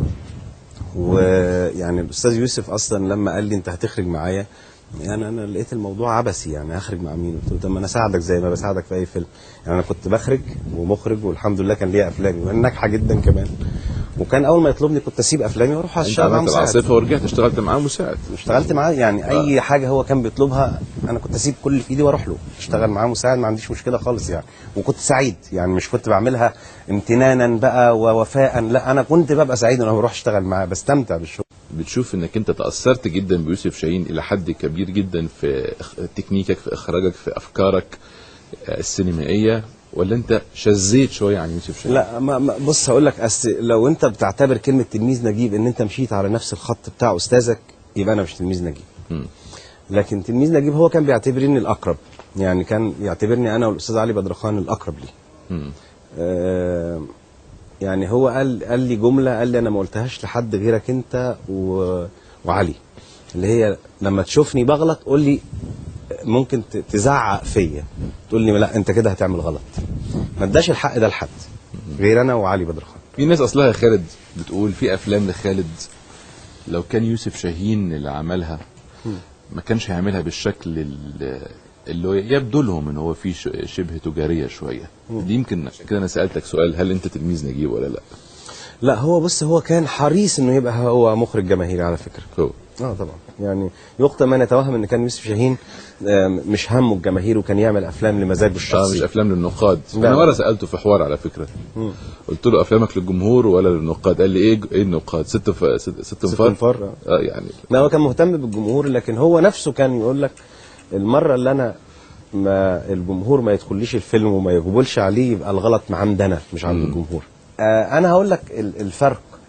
Speaker 6: ويعني الاستاذ يوسف اصلا لما قال لي انت هتخرج معايا يعني انا لقيت الموضوع عبثي يعني هخرج مع مين قلت له طب ما انا اساعدك زي ما بساعدك في اي فيلم يعني انا كنت بخرج ومخرج والحمد لله كان ليا افلامي وانا ناجحه جدا كمان وكان اول ما يطلبني كنت اسيب افلامي واروح
Speaker 1: انت
Speaker 6: اشتغل مع
Speaker 1: عملت
Speaker 6: مساعد
Speaker 1: العاصفه ورجعت اشتغلت معاه مساعد
Speaker 6: اشتغلت معاه يعني اي حاجه هو كان بيطلبها انا كنت اسيب كل اللي في ايدي واروح له اشتغل معاه مساعد ما عنديش مشكله خالص يعني وكنت سعيد يعني مش كنت بعملها امتنانا بقى ووفاء لا انا كنت ببقى سعيد ان انا بروح اشتغل معاه بستمتع بالشغل
Speaker 1: بتشوف انك انت تاثرت جدا بيوسف شاهين الى حد كبير جدا في إخ- تكنيكك في اخراجك في افكارك آه، السينمائيه ولا انت شزيت شويه عن يوسف شاهين
Speaker 6: لا ما ما بص هقول لك أس لو انت بتعتبر كلمه تلميذ نجيب ان انت مشيت على نفس الخط بتاع استاذك يبقى انا مش تلميذ نجيب
Speaker 1: مم.
Speaker 6: لكن تلميذ نجيب هو كان بيعتبرني الاقرب يعني كان يعتبرني انا والاستاذ علي بدرخان الاقرب ليه
Speaker 1: مم.
Speaker 6: آه، يعني هو قال قال لي جمله قال لي انا ما قلتهاش لحد غيرك انت و... وعلي اللي هي لما تشوفني بغلط قول لي ممكن ت- تزعق فيا تقول لي لا انت كده هتعمل غلط ما اداش الحق ده لحد غير انا وعلي بدرخان
Speaker 1: في ناس اصلها يا خالد بتقول في افلام لخالد لو كان يوسف شاهين اللي عملها ما كانش هيعملها بالشكل ال- اللي هو يبدو لهم ان هو فيه ش- شبه تجاريه شويه دي يمكن عشان كده انا سالتك سؤال هل انت تلميذ نجيب ولا لا
Speaker 6: لا هو بص هو كان حريص انه يبقى هو مخرج جماهيري على فكره
Speaker 1: هو
Speaker 6: اه طبعا يعني يقطع من يتوهم ان كان يوسف شاهين آه، مش همه الجماهير وكان يعمل افلام لمزاجه
Speaker 1: اه مش
Speaker 6: الشخصي
Speaker 1: افلام للنقاد
Speaker 6: لا.
Speaker 1: انا مره سالته في حوار على فكره قلت له افلامك للجمهور ولا للنقاد قال لي ايه ايه النقاد ست ف... ست, ست انفار
Speaker 6: انفار، آه.
Speaker 1: اه يعني
Speaker 6: لا هو كان مهتم بالجمهور لكن هو نفسه كان يقول لك المره اللي انا ما الجمهور ما يدخليش الفيلم وما يقبلش عليه يبقى الغلط من عند انا مش عند الجمهور آه انا هقول لك ال- الفرق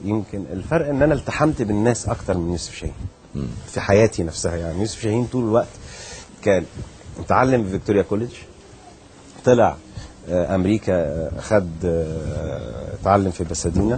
Speaker 6: يمكن الفرق ان انا التحمت بالناس اكتر من يوسف شاهين في حياتي نفسها يعني يوسف شاهين طول الوقت كان متعلم في فيكتوريا كوليدج طلع آه، امريكا آه، خد آه، اتعلم في بسادينا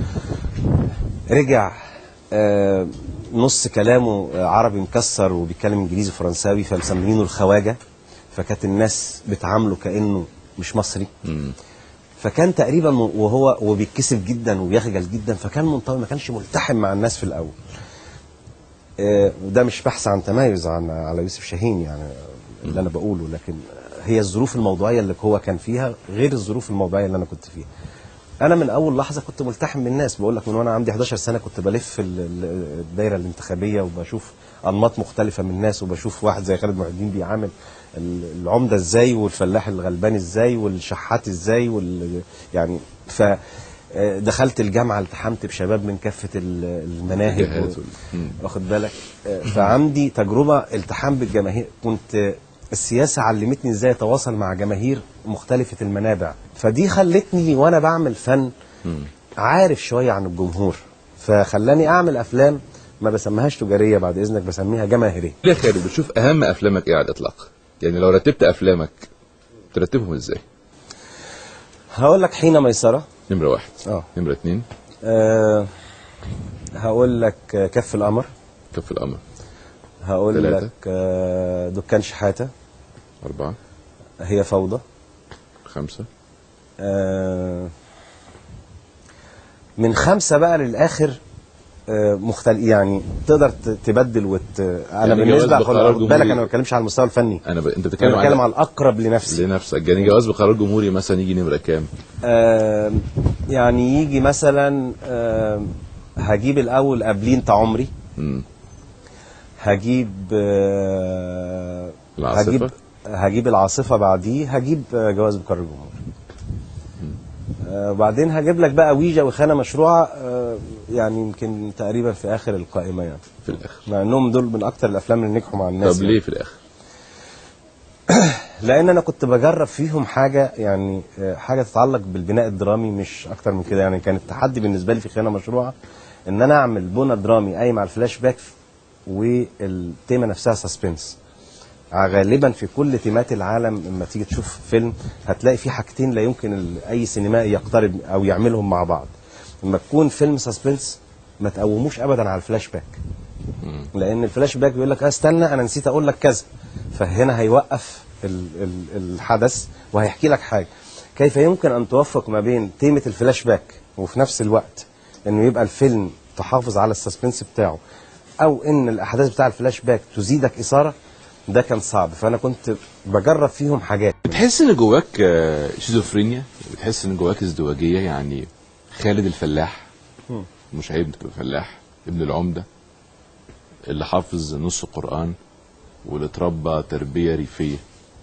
Speaker 6: رجع آه، نص كلامه آه، عربي مكسر وبيتكلم انجليزي وفرنساوي فمسمينه الخواجه فكانت الناس بتعامله كانه مش مصري فكان تقريبا م- وهو وبيتكسف جدا وبيخجل جدا فكان منطوي ما كانش ملتحم مع الناس في الاول آه، وده مش بحث عن تميز عن على يوسف شاهين يعني اللي انا بقوله لكن هي الظروف الموضوعيه اللي هو كان فيها غير الظروف الموضوعيه اللي انا كنت فيها انا من اول لحظه كنت ملتحم بالناس بقول لك من وانا عندي 11 سنه كنت بلف ال- ال- الدايره الانتخابيه وبشوف انماط مختلفه من الناس وبشوف واحد زي خالد محي الدين بيعامل ال- العمده ازاي والفلاح الغلبان ازاي والشحات ازاي وال يعني ف آه، دخلت الجامعه التحمت بشباب من كافه ال- المناهج
Speaker 1: الجهات
Speaker 6: و-
Speaker 1: وال- مم.
Speaker 6: واخد بالك آه، فعندي تجربه التحام بالجماهير كنت آه، السياسه علمتني ازاي اتواصل مع جماهير مختلفه المنابع فدي خلتني وانا بعمل فن عارف شويه عن الجمهور فخلاني اعمل افلام ما بسميهاش تجاريه بعد اذنك بسميها جماهيريه
Speaker 1: ليه يا خالد بتشوف اهم افلامك ايه على الاطلاق يعني لو رتبت افلامك ترتبهم ازاي
Speaker 6: هقول لك حين ميسره
Speaker 1: نمره واحد
Speaker 6: اه
Speaker 1: نمره اتنين
Speaker 6: أه هقول لك آه، كف القمر
Speaker 1: كف القمر
Speaker 6: هقول
Speaker 1: تلاتة.
Speaker 6: لك آه، دكان شحاته
Speaker 1: اربعه
Speaker 6: هي فوضى
Speaker 1: خمسه
Speaker 6: آه، من خمسة بقى للآخر آه، مختلف يعني تقدر ت- تبدل وت انا
Speaker 1: يعني
Speaker 6: بالنسبه
Speaker 1: جواز
Speaker 6: خد
Speaker 1: بقرار
Speaker 6: خد بالك
Speaker 1: جمهوري.
Speaker 6: انا ما بتكلمش على المستوى الفني
Speaker 1: انا ب... انت
Speaker 6: انا
Speaker 1: بتتكلم
Speaker 6: بتكلم
Speaker 1: على
Speaker 6: على الاقرب لنفسي
Speaker 1: لنفسك يعني جواز بقرار جمهوري مثلا يجي نمره كام
Speaker 6: آه يعني يجي مثلا آه هجيب الاول قبلين انت عمري
Speaker 1: مم.
Speaker 6: هجيب آه
Speaker 1: العاصفة؟
Speaker 6: هجيب هجيب العاصفه بعديه هجيب آه، جواز بقرار الجمهور آه وبعدين هجيب لك بقى ويجا وخانه مشروعه آه يعني يمكن تقريبا في اخر القائمه يعني
Speaker 1: في الاخر
Speaker 6: مع انهم دول من اكتر الافلام اللي نجحوا مع الناس
Speaker 1: طب
Speaker 6: يعني.
Speaker 1: ليه في الاخر
Speaker 6: لان انا كنت بجرب فيهم حاجه يعني آه، حاجه تتعلق بالبناء الدرامي مش اكتر من كده يعني كان التحدي بالنسبه لي في خيانه مشروعه ان انا اعمل بنى درامي قايم على الفلاش باك والتيمه نفسها سسبنس غالبا في كل تيمات العالم لما تيجي تشوف فيلم هتلاقي في حاجتين لا يمكن ال- اي سينمائي يقترب او يعملهم مع بعض لما تكون فيلم سسبنس ما تقوموش ابدا على الفلاش باك لان الفلاش باك بيقول لك اه استنى انا نسيت اقول لك كذا فهنا هيوقف ال ال الحدث وهيحكي لك حاجه كيف يمكن ان توفق ما بين تيمه الفلاش باك وفي نفس الوقت انه يبقى الفيلم تحافظ على السسبنس بتاعه او ان الاحداث بتاع الفلاش باك تزيدك اثاره ده كان صعب فانا كنت بجرب فيهم حاجات
Speaker 1: بتحس ان جواك آه، شيزوفرينيا بتحس ان جواك ازدواجيه يعني خالد الفلاح مش عيب تبقى فلاح ابن العمده اللي حافظ نص قران واللي اتربى تربيه ريفيه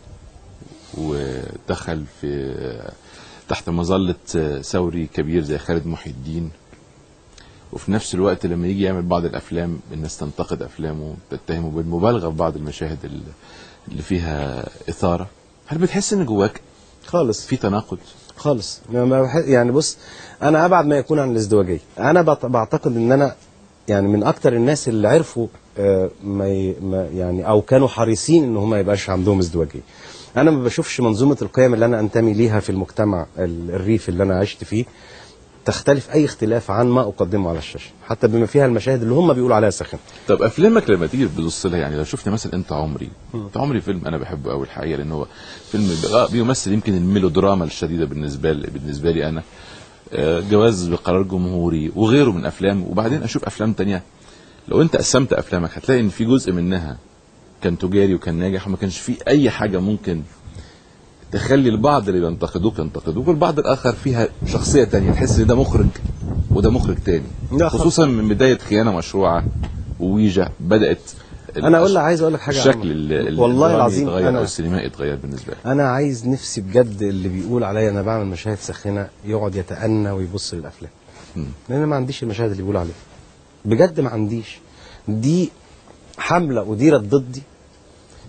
Speaker 1: ودخل في تحت مظله ثوري كبير زي خالد محي الدين وفي نفس الوقت لما يجي يعمل بعض الافلام الناس تنتقد افلامه تتهمه بالمبالغه في بعض المشاهد اللي- اللي فيها اثاره هل بتحس ان جواك
Speaker 6: خالص
Speaker 1: في تناقض
Speaker 6: خالص ما- ما بح- يعني بص انا ابعد ما يكون عن الازدواجيه انا بط- بعتقد ان انا يعني من اكتر الناس اللي عرفوا آه، ما ي- ما يعني او كانوا حريصين ان هم ما يبقاش عندهم ازدواجيه انا ما بشوفش منظومه القيم اللي انا انتمي ليها في المجتمع ال- الريف اللي انا عشت فيه تختلف اي اختلاف عن ما اقدمه على الشاشه حتى بما فيها المشاهد اللي هم بيقولوا عليها ساخنه
Speaker 1: طب افلامك لما تيجي تبص لها يعني لو شفنا مثلا انت عمري انت عمري فيلم انا بحبه قوي الحقيقه لان هو فيلم ب- آه بيمثل يمكن الميلودراما الشديده بالنسبه لي بالنسبه لي انا آه، جواز بقرار جمهوري وغيره من افلام وبعدين اشوف افلام تانية لو انت قسمت افلامك هتلاقي ان في جزء منها كان تجاري وكان ناجح وما كانش فيه اي حاجه ممكن تخلي البعض اللي بينتقدوك ينتقدوك والبعض الاخر فيها شخصيه تانية تحس ان ده مخرج وده مخرج تاني
Speaker 6: لا خالص.
Speaker 1: خصوصا من بدايه خيانه مشروعه وويجا بدات
Speaker 6: انا اقول لك عايز اقول لك حاجه يا
Speaker 1: الشكل
Speaker 6: عمر.
Speaker 1: ال- ال-
Speaker 6: والله
Speaker 1: الدرامي
Speaker 6: العظيم
Speaker 1: اتغير او
Speaker 6: انا
Speaker 1: السينمائي اتغير بالنسبه لي
Speaker 6: انا عايز نفسي بجد اللي بيقول عليا انا بعمل مشاهد ساخنه يقعد يتأنى ويبص للافلام لان انا ما عنديش المشاهد اللي بيقول عليها بجد ما عنديش دي حمله اديرت ضدي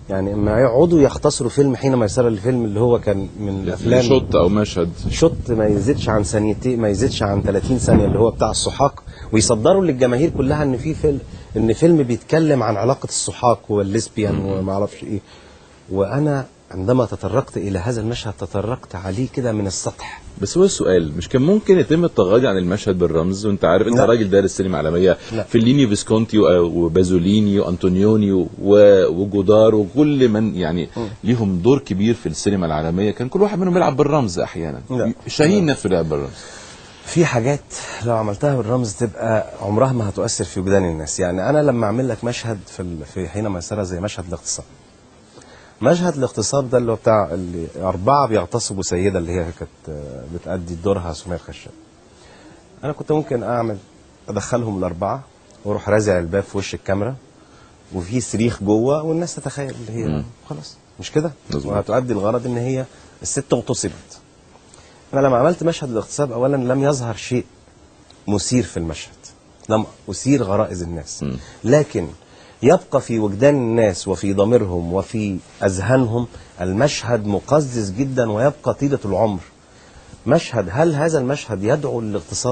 Speaker 6: يعني ما يقعدوا يختصروا فيلم حين ميسره الفيلم اللي هو كان من الافلام
Speaker 1: شوت او مشهد
Speaker 6: شوت ما يزيدش عن ثانيتين ما يزيدش عن 30 ثانيه اللي هو بتاع السحاق ويصدروا للجماهير كلها ان في فيلم ان فيلم بيتكلم عن علاقه السحاق والليسبيان وما اعرفش ايه وانا عندما تطرقت الى هذا المشهد تطرقت عليه كده من السطح
Speaker 1: بس هو السؤال مش كان ممكن يتم التغاضي عن المشهد بالرمز وانت عارف انت
Speaker 6: لا.
Speaker 1: راجل دارس سينما عالميه
Speaker 6: لا.
Speaker 1: فيليني فيسكونتي و- وبازوليني وانطونيوني و- وجودار وكل من يعني ليهم دور كبير في السينما العالميه كان كل واحد منهم يلعب بالرمز احيانا
Speaker 6: لا.
Speaker 1: شاهين نفسه لعب بالرمز
Speaker 6: في حاجات لو عملتها بالرمز تبقى عمرها ما هتؤثر في وجدان الناس يعني انا لما اعمل لك مشهد في ال... في حين ميسره زي مشهد الاغتصاب مشهد الاغتصاب ده اللي هو بتاع اللي اربعه بيغتصبوا سيده اللي هي كانت آه، بتأدي دورها سمية الخشاب انا كنت ممكن اعمل ادخلهم الاربعه واروح رازع الباب في وش الكاميرا وفي صريخ جوه والناس تتخيل اللي هي خلاص مش كده
Speaker 1: مظبوط.
Speaker 6: وهتؤدي الغرض ان هي الست اغتصبت انا لما عملت مشهد الاغتصاب اولا لم يظهر شيء مثير في المشهد لم اثير غرائز الناس
Speaker 1: م.
Speaker 6: لكن يبقى في وجدان الناس وفي ضميرهم وفي اذهانهم المشهد مقزز جدا ويبقى طيله العمر مشهد هل هذا المشهد يدعو للاغتصاب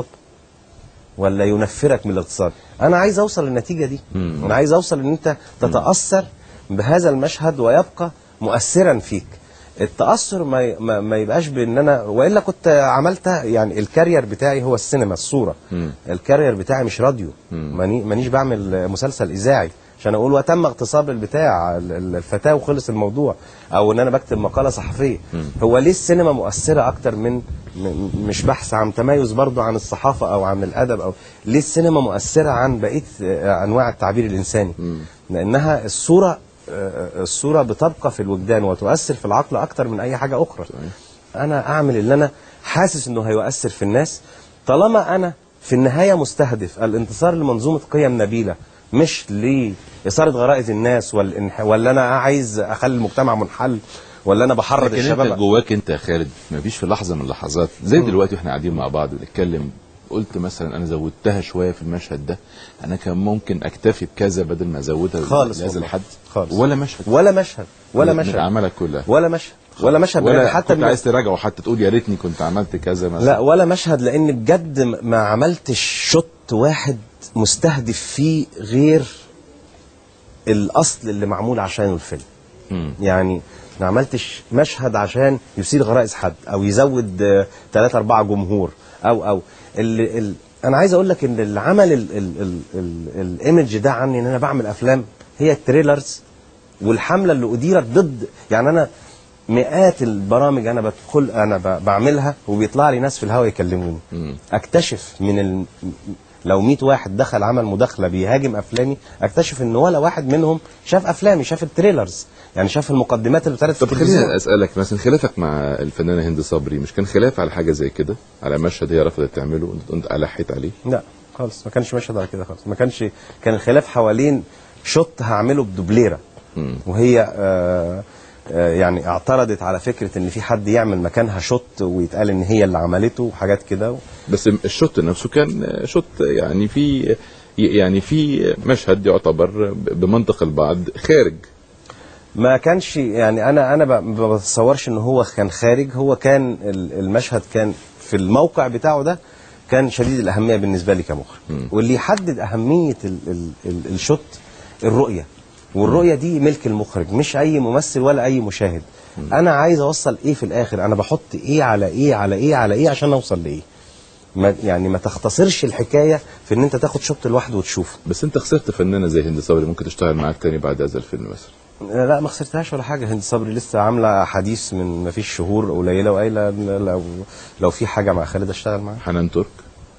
Speaker 6: ولا ينفرك من الاغتصاب انا عايز اوصل للنتيجه دي
Speaker 1: مم.
Speaker 6: انا عايز اوصل ان انت تتاثر بهذا المشهد ويبقى مؤثرا فيك التاثر ما ي- ما, ما يبقاش بان انا والا كنت عملت يعني الكارير بتاعي هو السينما الصوره
Speaker 1: مم.
Speaker 6: الكارير بتاعي مش راديو
Speaker 1: مم.
Speaker 6: ماني مانيش بعمل مسلسل اذاعي عشان اقول وتم اغتصاب البتاع ال- ال- الفتاه وخلص الموضوع او ان انا بكتب مقاله صحفيه هو ليه السينما مؤثره اكتر من م- مش بحث عن تميز برضو عن الصحافه او عن الادب او ليه السينما مؤثره عن بقيه آه، انواع التعبير الانساني لانها الصوره آه، الصوره بتبقى في الوجدان وتؤثر في العقل اكتر من اي حاجه اخرى انا اعمل اللي انا حاسس انه هيؤثر في الناس طالما انا في النهايه مستهدف الانتصار لمنظومه قيم نبيله مش لاثاره غرائز الناس والإنح... ولا انا عايز اخلي المجتمع منحل ولا انا بحرض
Speaker 1: لكن انت
Speaker 6: الشباب
Speaker 1: جواك انت يا خالد ما فيش في لحظه من اللحظات زي دلوقتي واحنا قاعدين مع بعض بنتكلم قلت مثلا انا زودتها شويه في المشهد ده انا كان ممكن اكتفي بكذا بدل ما ازودها
Speaker 6: خالص
Speaker 1: لهذا
Speaker 6: والله.
Speaker 1: الحد
Speaker 6: خالص.
Speaker 1: ولا مشهد
Speaker 6: ولا مشهد ولا
Speaker 1: من- من
Speaker 6: مشهد
Speaker 1: اعمالك كلها
Speaker 6: ولا مشهد ولا مشهد
Speaker 1: ولا
Speaker 6: لأن
Speaker 1: حتى كنت
Speaker 6: من-
Speaker 1: عايز تراجعه حتى تقول يا ريتني كنت عملت كذا مثلا
Speaker 6: لا ولا مشهد لان بجد م- ما عملتش شوت واحد مستهدف فيه غير الاصل اللي معمول عشانه الفيلم
Speaker 1: مم.
Speaker 6: يعني ما عملتش مشهد عشان يثير غرائز حد او يزود آه، ثلاثة أربعة جمهور او او ال ال انا عايز اقول لك ان اللي عمل ال ال ال ال الايمج ده عني ان انا بعمل افلام هي التريلرز والحمله اللي اديرت ضد يعني انا مئات البرامج انا بدخل انا ب- بعملها وبيطلع لي ناس في الهواء يكلموني
Speaker 1: مم.
Speaker 6: اكتشف من ال... لو 100 واحد دخل عمل مداخله بيهاجم افلامي اكتشف ان ولا واحد منهم شاف افلامي شاف التريلرز يعني شاف المقدمات اللي اتعرضت في
Speaker 1: طب
Speaker 6: التلفزيون
Speaker 1: خليني اسالك مثلا خلافك مع الفنانه هند صبري مش كان خلاف على حاجه زي كده على مشهد هي رفضت تعمله وانت انت الحيت عليه
Speaker 6: لا خالص ما كانش مشهد على كده خالص ما كانش كان الخلاف حوالين شوت هعمله بدوبليره
Speaker 1: مم.
Speaker 6: وهي آه آه يعني اعترضت على فكره ان في حد يعمل مكانها شوت ويتقال ان هي اللي عملته وحاجات كده
Speaker 1: بس الشوت نفسه كان شوت يعني في يعني في مشهد يعتبر بمنطق البعض خارج
Speaker 6: ما كانش يعني انا انا ب- ما بتصورش ان هو كان خارج هو كان ال- المشهد كان في الموقع بتاعه ده كان شديد الاهميه بالنسبه لي كمخرج واللي يحدد اهميه ال ال ال الشوت الرؤيه والرؤيه دي ملك المخرج مش اي ممثل ولا اي مشاهد انا عايز اوصل ايه في الاخر انا بحط ايه على ايه على ايه على ايه عشان اوصل لايه ما يعني ما تختصرش الحكايه في ان انت تاخد شوت لوحده وتشوفه
Speaker 1: بس انت خسرت فنانه زي هند صبري ممكن تشتغل معاك تاني بعد هذا الفيلم مثلا
Speaker 6: لا ما خسرتهاش ولا حاجه هند صبري لسه عامله حديث من ما فيش شهور قليله وقايله إن لو لو في حاجه مع خالد اشتغل معاه
Speaker 1: حنان ترك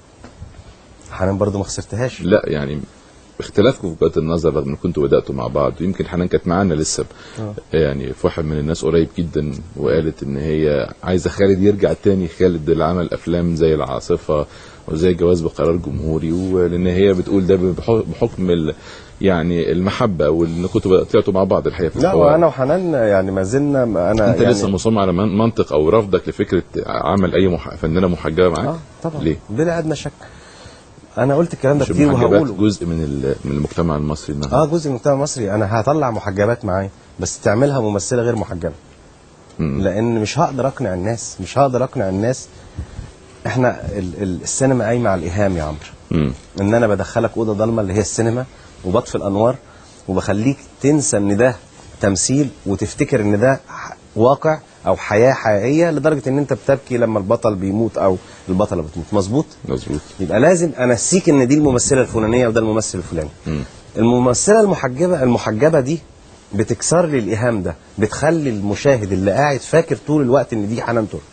Speaker 6: حنان برضو ما خسرتهاش
Speaker 1: لا يعني اختلافكم في وجهات النظر رغم ان كنتوا بداتوا مع بعض ويمكن حنان كانت معانا لسه يعني في واحد من الناس قريب جدا وقالت ان هي عايزه خالد يرجع تاني خالد اللي عمل افلام زي العاصفه وزي جواز بقرار جمهوري ولان هي بتقول ده بح- بحكم ال يعني المحبه وان كنتوا طلعتوا مع بعض الحقيقه في
Speaker 6: لا
Speaker 1: الحوار.
Speaker 6: وانا وحنان يعني ما زلنا انا
Speaker 1: انت
Speaker 6: يعني
Speaker 1: لسه مصمم على من- منطق او رفضك لفكره عمل اي مح... فنانه محجبه معاك
Speaker 6: اه طبعا
Speaker 1: ليه؟
Speaker 6: بلا ادنى شك انا قلت الكلام ده
Speaker 1: مش
Speaker 6: كتير
Speaker 1: المحجبات
Speaker 6: وهقوله
Speaker 1: جزء من ال- من المجتمع المصري النهارده
Speaker 6: اه جزء من المجتمع المصري انا هطلع محجبات معايا بس تعملها ممثله غير محجبه
Speaker 1: مم.
Speaker 6: لان مش هقدر اقنع الناس مش هقدر اقنع الناس احنا ال- ال- السينما قايمه على الايهام يا عمرو
Speaker 1: مم.
Speaker 6: ان انا بدخلك اوضه ضلمه اللي هي السينما وبطفي الانوار وبخليك تنسى ان ده تمثيل وتفتكر ان ده ح- واقع او حياه حقيقيه لدرجه ان انت بتبكي لما البطل بيموت او البطله بتموت مظبوط
Speaker 1: مظبوط
Speaker 6: يبقى لازم انسيك ان دي الممثله الفلانيه وده الممثل الفلاني
Speaker 1: مم.
Speaker 6: الممثله المحجبه المحجبه دي بتكسر لي الايهام ده بتخلي المشاهد اللي قاعد فاكر طول الوقت ان دي حنان ترك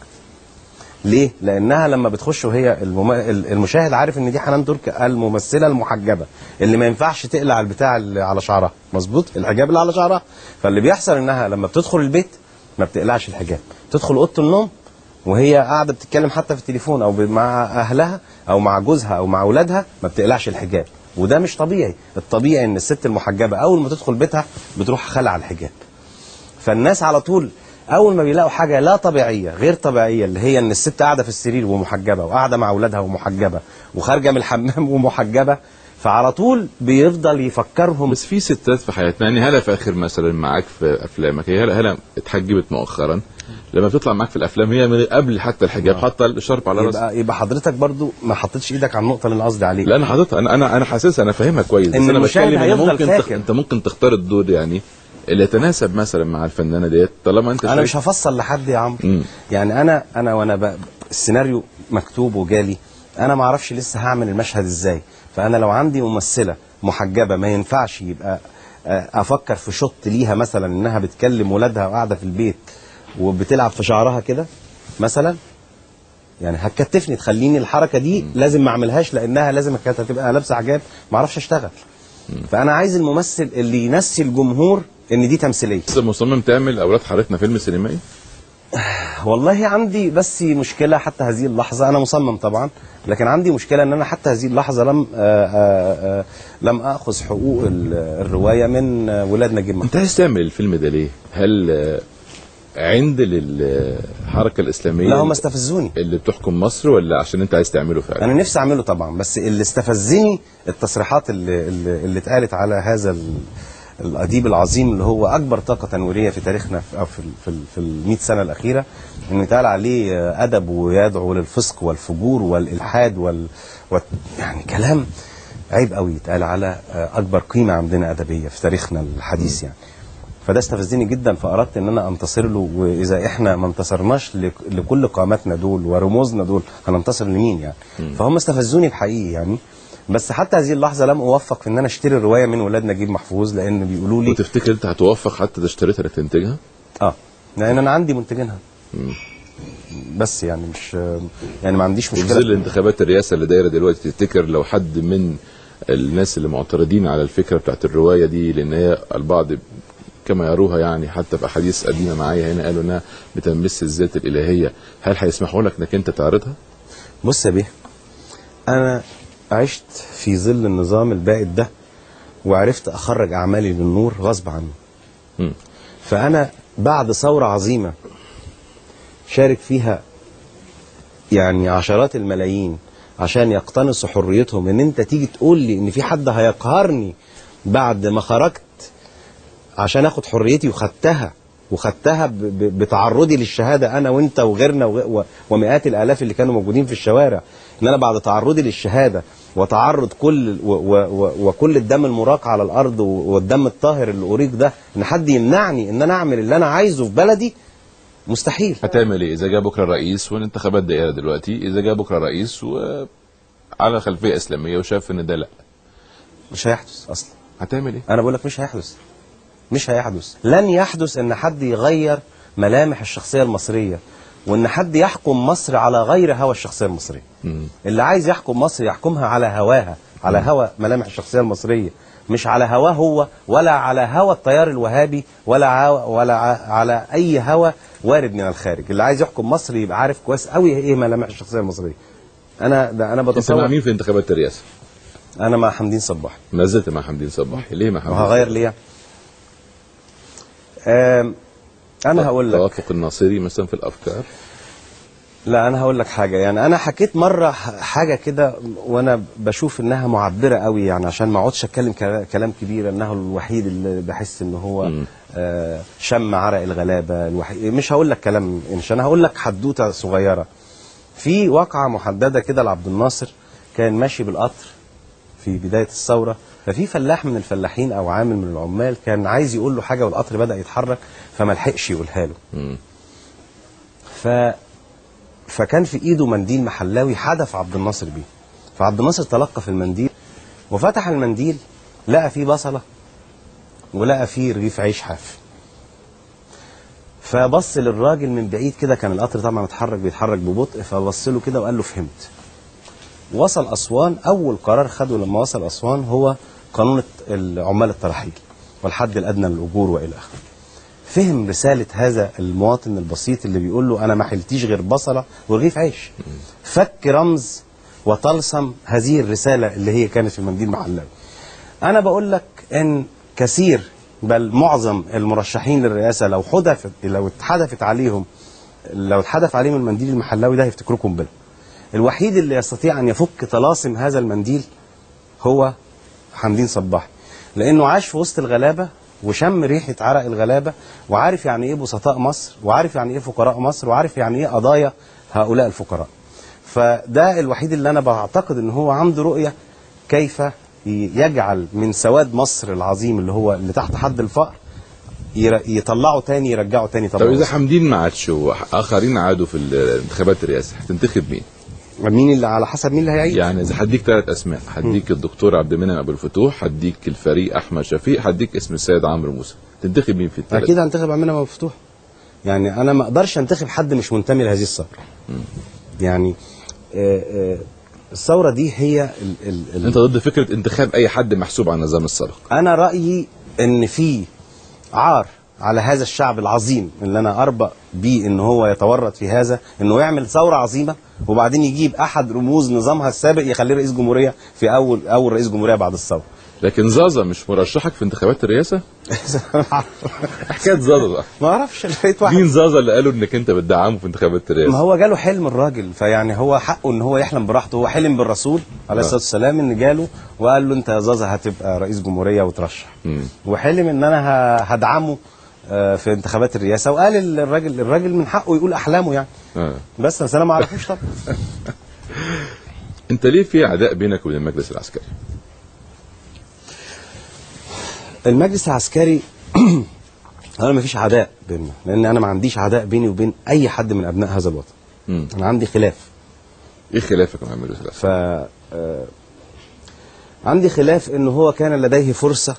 Speaker 6: ليه لانها لما بتخش وهي المم... المشاهد عارف ان دي حنان ترك الممثله المحجبه اللي ما ينفعش تقلع البتاع اللي على شعرها مظبوط الحجاب اللي على شعرها فاللي بيحصل انها لما بتدخل البيت ما بتقلعش الحجاب تدخل اوضه النوم وهي قاعده بتتكلم حتى في التليفون او ب- مع اهلها او مع جوزها او مع اولادها ما بتقلعش الحجاب وده مش طبيعي الطبيعي ان الست المحجبه اول ما تدخل بيتها بتروح خلع الحجاب فالناس على طول اول ما بيلاقوا حاجه لا طبيعيه غير طبيعيه اللي هي ان الست قاعده في السرير ومحجبه وقاعده مع اولادها ومحجبه وخارجه من الحمام ومحجبه فعلى طول بيفضل يفكرهم
Speaker 1: بس في ستات في حياتنا يعني هلا فاخر مثلا معاك في افلامك هي هلا هلا اتحجبت مؤخرا لما بتطلع معاك في الافلام هي من قبل حتى الحجاب حاطه الشرب على راسها
Speaker 6: يبقى يبقى حضرتك برضو ما حطيتش ايدك على النقطه اللي انا قصدي عليها
Speaker 1: لا انا حاططها انا انا انا حاسسها انا فاهمها كويس بس
Speaker 6: إن
Speaker 1: انا
Speaker 6: المشاهد
Speaker 1: بتكلم ان
Speaker 6: هيفضل
Speaker 1: ممكن تخ...
Speaker 6: فاكر.
Speaker 1: انت ممكن تختار الدور يعني اللي يتناسب مثلا مع الفنانه ديت طالما انت
Speaker 6: انا
Speaker 1: شايف-
Speaker 6: مش هفصل لحد يا عمرو
Speaker 1: مم.
Speaker 6: يعني انا انا وانا ب... السيناريو مكتوب وجالي انا ما اعرفش لسه هعمل المشهد ازاي فانا لو عندي ممثله محجبه ما ينفعش يبقى آه، افكر في شوت ليها مثلا انها بتكلم ولادها وقاعده في البيت وبتلعب في شعرها كده مثلا يعني هتكتفني تخليني الحركه دي لازم ما اعملهاش لانها لازم كانت هتبقى لابسه حجاب ما اعرفش اشتغل فانا عايز الممثل اللي ينسي الجمهور ان دي تمثيليه
Speaker 1: لسه مصمم تعمل اولاد حارتنا فيلم سينمائي
Speaker 6: والله عندي بس مشكلة حتى هذه اللحظة أنا مصمم طبعا لكن عندي مشكلة أن أنا حتى هذه اللحظة لم آآ آآ لم أخذ حقوق ال- الرواية من آه، ولاد نجيب محفوظ
Speaker 1: انت عايز تعمل الفيلم ده ليه هل آه، عند للحركه الاسلاميه
Speaker 6: لا هم استفزوني
Speaker 1: اللي بتحكم مصر ولا عشان انت عايز تعمله فعلا
Speaker 6: أنا نفسي أعمله طبعا بس اللي استفزني التصريحات اللي, اللي, اللي اتقالت على هذا ال- الأديب العظيم اللي هو أكبر طاقة تنويرية في تاريخنا في- أو في ال- في, ال- في المئة سنة الأخيرة إنه يتقال عليه آه، أدب ويدعو للفسق والفجور والإلحاد وال, وال يعني كلام عيب قوي يتقال على آه، أكبر قيمة عندنا أدبية في تاريخنا الحديث يعني فده استفزني جدا فاردت ان انا انتصر له واذا احنا ما انتصرناش لك- لكل قاماتنا دول ورموزنا دول هننتصر لمين يعني فهم استفزوني الحقيقي يعني بس حتى هذه اللحظه لم اوفق في ان انا اشتري الروايه من ولاد نجيب محفوظ لان بيقولوا لي
Speaker 1: وتفتكر انت هتوفق حتى ده اشتريتها انك تنتجها
Speaker 6: اه لان انا عندي منتجينها بس يعني مش يعني ما عنديش
Speaker 1: وفي
Speaker 6: مشكله
Speaker 1: ظل انتخابات الرئاسه اللي دايره دلوقتي تفتكر لو حد من الناس اللي معترضين على الفكره بتاعت الروايه دي لان هي البعض كما يروها يعني حتى في احاديث قديمه معايا هنا قالوا انها بتمس الذات الالهيه هل هيسمحوا لك انك انت تعرضها؟
Speaker 6: بص يا بيه انا عشت في ظل النظام البائد ده وعرفت اخرج اعمالي للنور غصب عني
Speaker 1: مم.
Speaker 6: فانا بعد ثوره عظيمه شارك فيها يعني عشرات الملايين عشان يقتنصوا حريتهم ان انت تيجي تقول لي ان في حد هيقهرني بعد ما خرجت عشان اخد حريتي وخدتها وخدتها ب- ب- بتعرضي للشهاده انا وانت وغيرنا وغ- و- ومئات الالاف اللي كانوا موجودين في الشوارع ان انا بعد تعرضي للشهاده وتعرض كل و و و وكل الدم المراق على الارض و- والدم الطاهر اللي اريق ده ان حد يمنعني ان انا اعمل اللي انا عايزه في بلدي مستحيل
Speaker 1: هتعمل ايه اذا جاء بكره الرئيس والانتخابات دائره دلوقتي اذا جاء بكره الرئيس وعلى خلفيه اسلاميه وشاف ان ده لا
Speaker 6: مش هيحدث اصلا
Speaker 1: هتعمل ايه؟
Speaker 6: انا بقول لك مش هيحدث مش هيحدث لن يحدث ان حد يغير ملامح الشخصيه المصريه وان حد يحكم مصر على غير هوى الشخصيه المصريه
Speaker 1: مم.
Speaker 6: اللي عايز يحكم مصر يحكمها على هواها على هوى ملامح الشخصيه المصريه مش على هواه هو ولا على هوى التيار الوهابي ولا عو ولا ع- على اي هوى وارد من الخارج اللي عايز يحكم مصر يبقى عارف كويس قوي ايه ملامح الشخصيه المصريه انا ده انا
Speaker 1: انت مع
Speaker 6: بتصور
Speaker 1: مين في انتخابات الرئاسه؟
Speaker 6: انا مع حمدين صباح
Speaker 1: ما زلت مع حمدين صباحي ليه مع حمدين
Speaker 6: وهغير ليه آم، انا هقول لك
Speaker 1: توافق الناصري مثلا في الافكار
Speaker 6: لا انا هقول لك حاجه يعني انا حكيت مره ح- حاجه كده وانا بشوف انها معبره قوي يعني عشان ما اقعدش اتكلم كلا- كلام كبير انه الوحيد اللي بحس ان هو آه شم عرق الغلابه الوحيد مش هقول لك كلام انش انا هقول لك حدوته صغيره في واقعه محدده كده لعبد الناصر كان ماشي بالقطر في بدايه الثوره ففي فلاح من الفلاحين او عامل من العمال كان عايز يقول له حاجه والقطر بدا يتحرك فما لحقش يقولها له
Speaker 1: مم.
Speaker 6: ف فكان في ايده منديل محلاوي حدف عبد الناصر بيه فعبد الناصر تلقف المنديل وفتح المنديل لقى فيه بصله ولقى فيه رغيف عيش حاف فبص للراجل من بعيد كده كان القطر طبعا متحرك بيتحرك ببطء فبص له كده وقال له فهمت وصل اسوان اول قرار خده لما وصل اسوان هو قانون العمال الترحيل والحد الادنى للاجور والى اخره فهم رسالة هذا المواطن البسيط اللي بيقول له أنا ما حلتيش غير بصلة ورغيف عيش فك رمز وطلسم هذه الرسالة اللي هي كانت في المنديل محلاوي أنا بقول لك إن كثير بل معظم المرشحين للرئاسة لو حدفت لو اتحدفت عليهم لو اتحدف عليهم المنديل المحلاوي ده هيفتكروه قنبلة الوحيد اللي يستطيع أن يفك طلاسم هذا المنديل هو حمدين صباح لانه عاش في وسط الغلابه وشم ريحه عرق الغلابه وعارف يعني ايه بسطاء مصر وعارف يعني ايه فقراء مصر وعارف يعني ايه قضايا هؤلاء الفقراء فده الوحيد اللي انا بعتقد ان هو عنده رؤيه كيف يجعل من سواد مصر العظيم اللي هو اللي تحت حد الفقر ير- يطلعه تاني يرجعه تاني
Speaker 1: طب
Speaker 6: طبعا
Speaker 1: اذا حمدين ما عادش واخرين عادوا في الانتخابات الرئاسه هتنتخب مين؟
Speaker 6: مين اللي على حسب مين اللي هيعيد
Speaker 1: يعني اذا هديك ثلاث اسماء هديك الدكتور عبد المنعم ابو الفتوح هديك الفريق احمد شفيق هديك اسم السيد عمرو موسى تنتخب مين في الثلاثه؟
Speaker 6: اكيد هنتخب عمنا مفتوح يعني انا ما اقدرش انتخب حد مش منتمي لهذه الثوره يعني آه، آه، الثوره دي هي ال ال ال
Speaker 1: انت ضد فكره انتخاب اي حد محسوب على النظام السابق
Speaker 6: انا رايي ان في عار على هذا الشعب العظيم اللي انا اربأ بيه ان هو يتورط في هذا انه يعمل ثوره عظيمه وبعدين يجيب احد رموز نظامها السابق يخليه رئيس جمهوريه في اول اول رئيس جمهوريه بعد الثوره
Speaker 1: لكن زازا مش مرشحك في انتخابات الرئاسه؟ حكايه زازا بقى
Speaker 6: ما اعرفش لقيت واحد
Speaker 1: مين زازا اللي قالوا انك انت بتدعمه في انتخابات
Speaker 6: ما
Speaker 1: الرئاسه؟
Speaker 6: هو جاله حلم الراجل فيعني هو حقه ان هو يحلم براحته هو حلم بالرسول عليه الصلاه والسلام ان جاله وقال له انت يا زازا هتبقى رئيس جمهوريه وترشح
Speaker 1: مم.
Speaker 6: وحلم ان انا ه- هدعمه آه، في انتخابات الرئاسه وقال الراجل الراجل من حقه يقول احلامه يعني
Speaker 1: آه.
Speaker 6: بس بس انا ما اعرفوش طبعا
Speaker 1: انت ليه في عداء بينك وبين المجلس العسكري؟
Speaker 6: المجلس العسكري انا ما فيش عداء بيننا لان انا ما عنديش عداء بيني وبين اي حد من ابناء هذا الوطن
Speaker 1: مم.
Speaker 6: انا عندي خلاف
Speaker 1: ايه خلافك مع المجلس العسكري؟
Speaker 6: ف آه، عندي خلاف انه هو كان لديه فرصه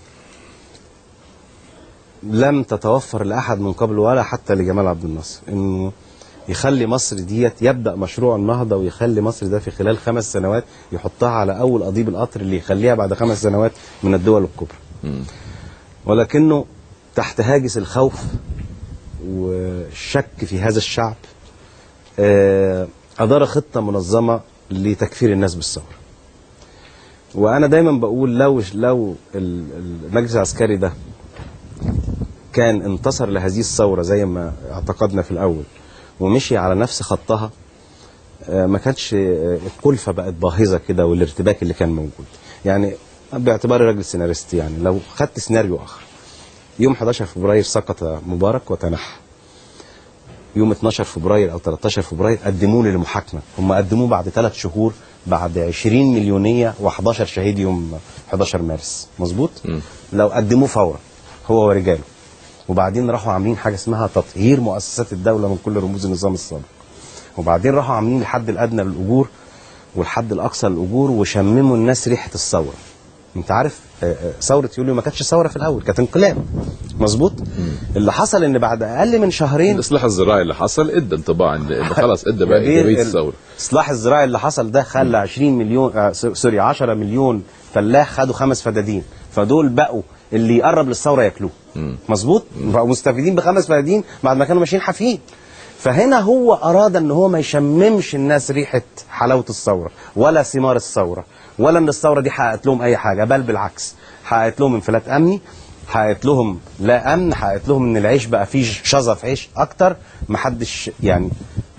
Speaker 6: لم تتوفر لاحد من قبل ولا حتى لجمال عبد الناصر انه يخلي مصر ديت يبدا مشروع النهضه ويخلي مصر ده في خلال خمس سنوات يحطها على اول قضيب القطر اللي يخليها بعد خمس سنوات من الدول الكبرى
Speaker 1: مم.
Speaker 6: ولكنه تحت هاجس الخوف والشك في هذا الشعب آه، أدار خطة منظمة لتكفير الناس بالثورة وأنا دايما بقول لو لو ال- المجلس العسكري ده كان انتصر لهذه الثورة زي ما اعتقدنا في الأول ومشي على نفس خطها آه، ما كانش آه، الكلفة بقت باهظة كده والارتباك اللي كان موجود يعني باعتباري راجل سيناريست يعني لو خدت سيناريو آخر يوم 11 فبراير سقط مبارك وتنحى يوم 12 فبراير او 13 فبراير قدموه للمحاكمه هم قدموه بعد ثلاث شهور بعد 20 مليونيه و11 شهيد يوم 11 مارس مظبوط
Speaker 1: مم.
Speaker 6: لو قدموه فورا هو ورجاله وبعدين راحوا عاملين حاجه اسمها تطهير مؤسسات الدوله من كل رموز النظام السابق وبعدين راحوا عاملين الحد الادنى للاجور والحد الاقصى للاجور وشمموا الناس ريحه الثوره انت عارف آه، آه، ثوره يوليو ما كانتش ثوره في الاول كانت انقلاب مظبوط اللي حصل ان بعد اقل من شهرين
Speaker 1: الاصلاح الزراعي اللي حصل ادى انطباع ان إن خلاص ادى بقى
Speaker 6: كبير
Speaker 1: ايجابيه
Speaker 6: ال-
Speaker 1: الثوره
Speaker 6: الاصلاح الزراعي اللي حصل ده خلى 20 مليون آه س- سوري 10 مليون فلاح خدوا خمس فدادين فدول بقوا اللي يقرب للثوره ياكلوه مظبوط بقوا مستفيدين بخمس فدادين بعد ما كانوا ماشيين حافيين فهنا هو اراد ان هو ما يشممش الناس ريحه حلاوه الثوره ولا ثمار الثوره ولا ان الثوره دي حققت لهم اي حاجه بل بالعكس حققت لهم انفلات امني حققت لهم لا امن حققت لهم ان العيش بقى فيه شظف عيش اكتر محدش يعني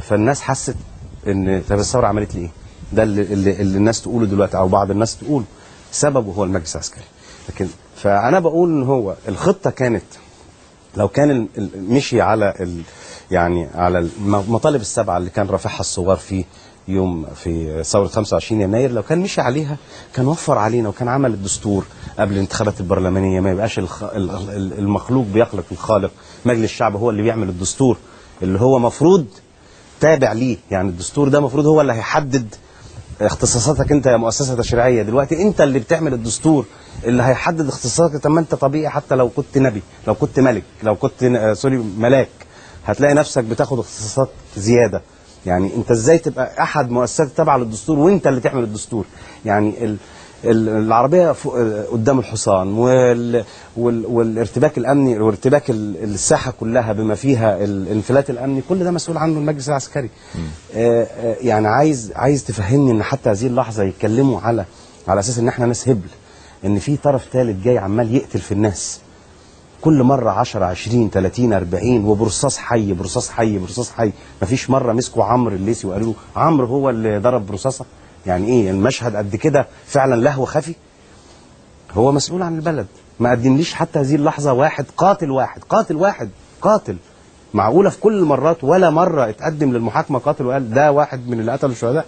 Speaker 6: فالناس حست ان طب الثوره عملت لي ايه؟ ده اللي, اللي, اللي الناس تقوله دلوقتي او بعض الناس تقوله سببه هو المجلس العسكري لكن فانا بقول ان هو الخطه كانت لو كان ال- ال- مشي على ال يعني على المطالب السبعه اللي كان رافعها الثوار في يوم في ثوره 25 يناير لو كان مشي عليها كان وفر علينا وكان عمل الدستور قبل الانتخابات البرلمانيه ما يبقاش الخ... ال- ال- المخلوق بيخلق الخالق مجلس الشعب هو اللي بيعمل الدستور اللي هو مفروض تابع ليه يعني الدستور ده مفروض هو اللي هيحدد اختصاصاتك انت يا مؤسسه تشريعيه دلوقتي انت اللي بتعمل الدستور اللي هيحدد اختصاصاتك طب ما انت طبيعي حتى لو كنت نبي لو كنت ملك لو كنت آه، سوري ملاك هتلاقي نفسك بتاخد اختصاصات زياده يعني انت ازاي تبقى احد مؤسسات تابعه للدستور وانت اللي تعمل الدستور يعني ال ال- العربيه فوق آه، قدام الحصان وال وال والارتباك الامني وارتباك ال- الساحه كلها بما فيها الانفلات الامني كل ده مسؤول عنه المجلس العسكري آه، آه، يعني عايز عايز تفهمني ان حتى هذه اللحظه يتكلموا على على اساس ان احنا ناس هبل ان في طرف ثالث جاي عمال يقتل في الناس كل مرة 10 20 30 40 وبرصاص حي برصاص حي برصاص حي مفيش مرة مسكوا عمرو الليثي وقالوا له عمرو هو اللي ضرب برصاصة يعني ايه المشهد قد كده فعلا لهو خفي هو مسؤول عن البلد ما قدمليش حتى هذه اللحظة واحد قاتل واحد قاتل واحد قاتل معقولة في كل المرات ولا مرة اتقدم للمحاكمة قاتل وقال ده واحد من اللي قتلوا الشهداء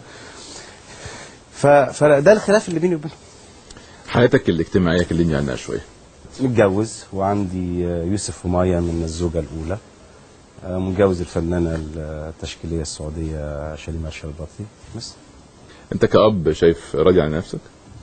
Speaker 6: ف... فده الخلاف اللي بيني وبينه
Speaker 1: حياتك الاجتماعيه كلمني عنها شويه
Speaker 6: متجوز وعندي آه، يوسف ومايا من الزوجة الأولى آه، متجوز الفنانة التشكيلية السعودية شاليمة الشرباطي بس
Speaker 1: انت كاب شايف راضي عن نفسك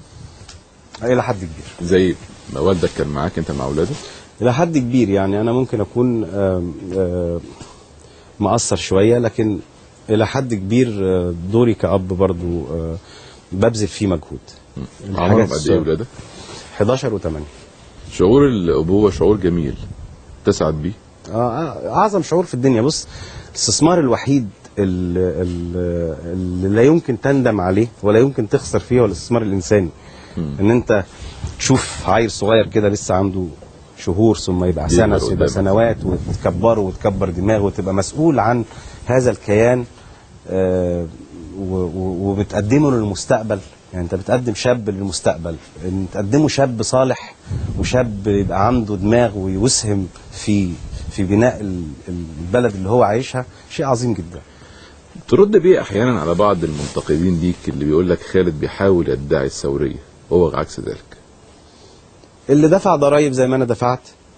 Speaker 6: إلى حد كبير
Speaker 1: زي ما والدك كان معاك انت مع اولاده
Speaker 6: إلى حد كبير يعني أنا ممكن أكون آم، آم، مقصر شوية لكن إلى حد كبير آه، دوري كأب برضو آه، ببذل فيه مجهود
Speaker 1: عمرهم
Speaker 6: الحاجات
Speaker 1: قد ايه اولادك
Speaker 6: 11 و8
Speaker 1: شعور الابوه شعور جميل تسعد بيه
Speaker 6: آه، اعظم شعور في الدنيا بص الاستثمار الوحيد اللي, اللي لا يمكن تندم عليه ولا يمكن تخسر فيه هو الاستثمار الانساني ان انت تشوف عيل صغير كده لسه عنده شهور ثم يبقى
Speaker 1: يكبر
Speaker 6: سنه ثم يبقى
Speaker 1: قدامك.
Speaker 6: سنوات وتكبره وتكبر دماغه وتبقى مسؤول عن هذا الكيان آه، و- و- وبتقدمه للمستقبل يعني انت بتقدم شاب للمستقبل ان تقدمه شاب صالح وشاب يبقى عنده دماغ ويسهم في في بناء ال- البلد اللي هو عايشها شيء عظيم جدا
Speaker 1: ترد بيه احيانا على بعض المنتقدين ليك اللي بيقول لك خالد بيحاول يدعي الثوريه وهو عكس ذلك
Speaker 6: اللي دفع ضرائب زي ما انا دفعت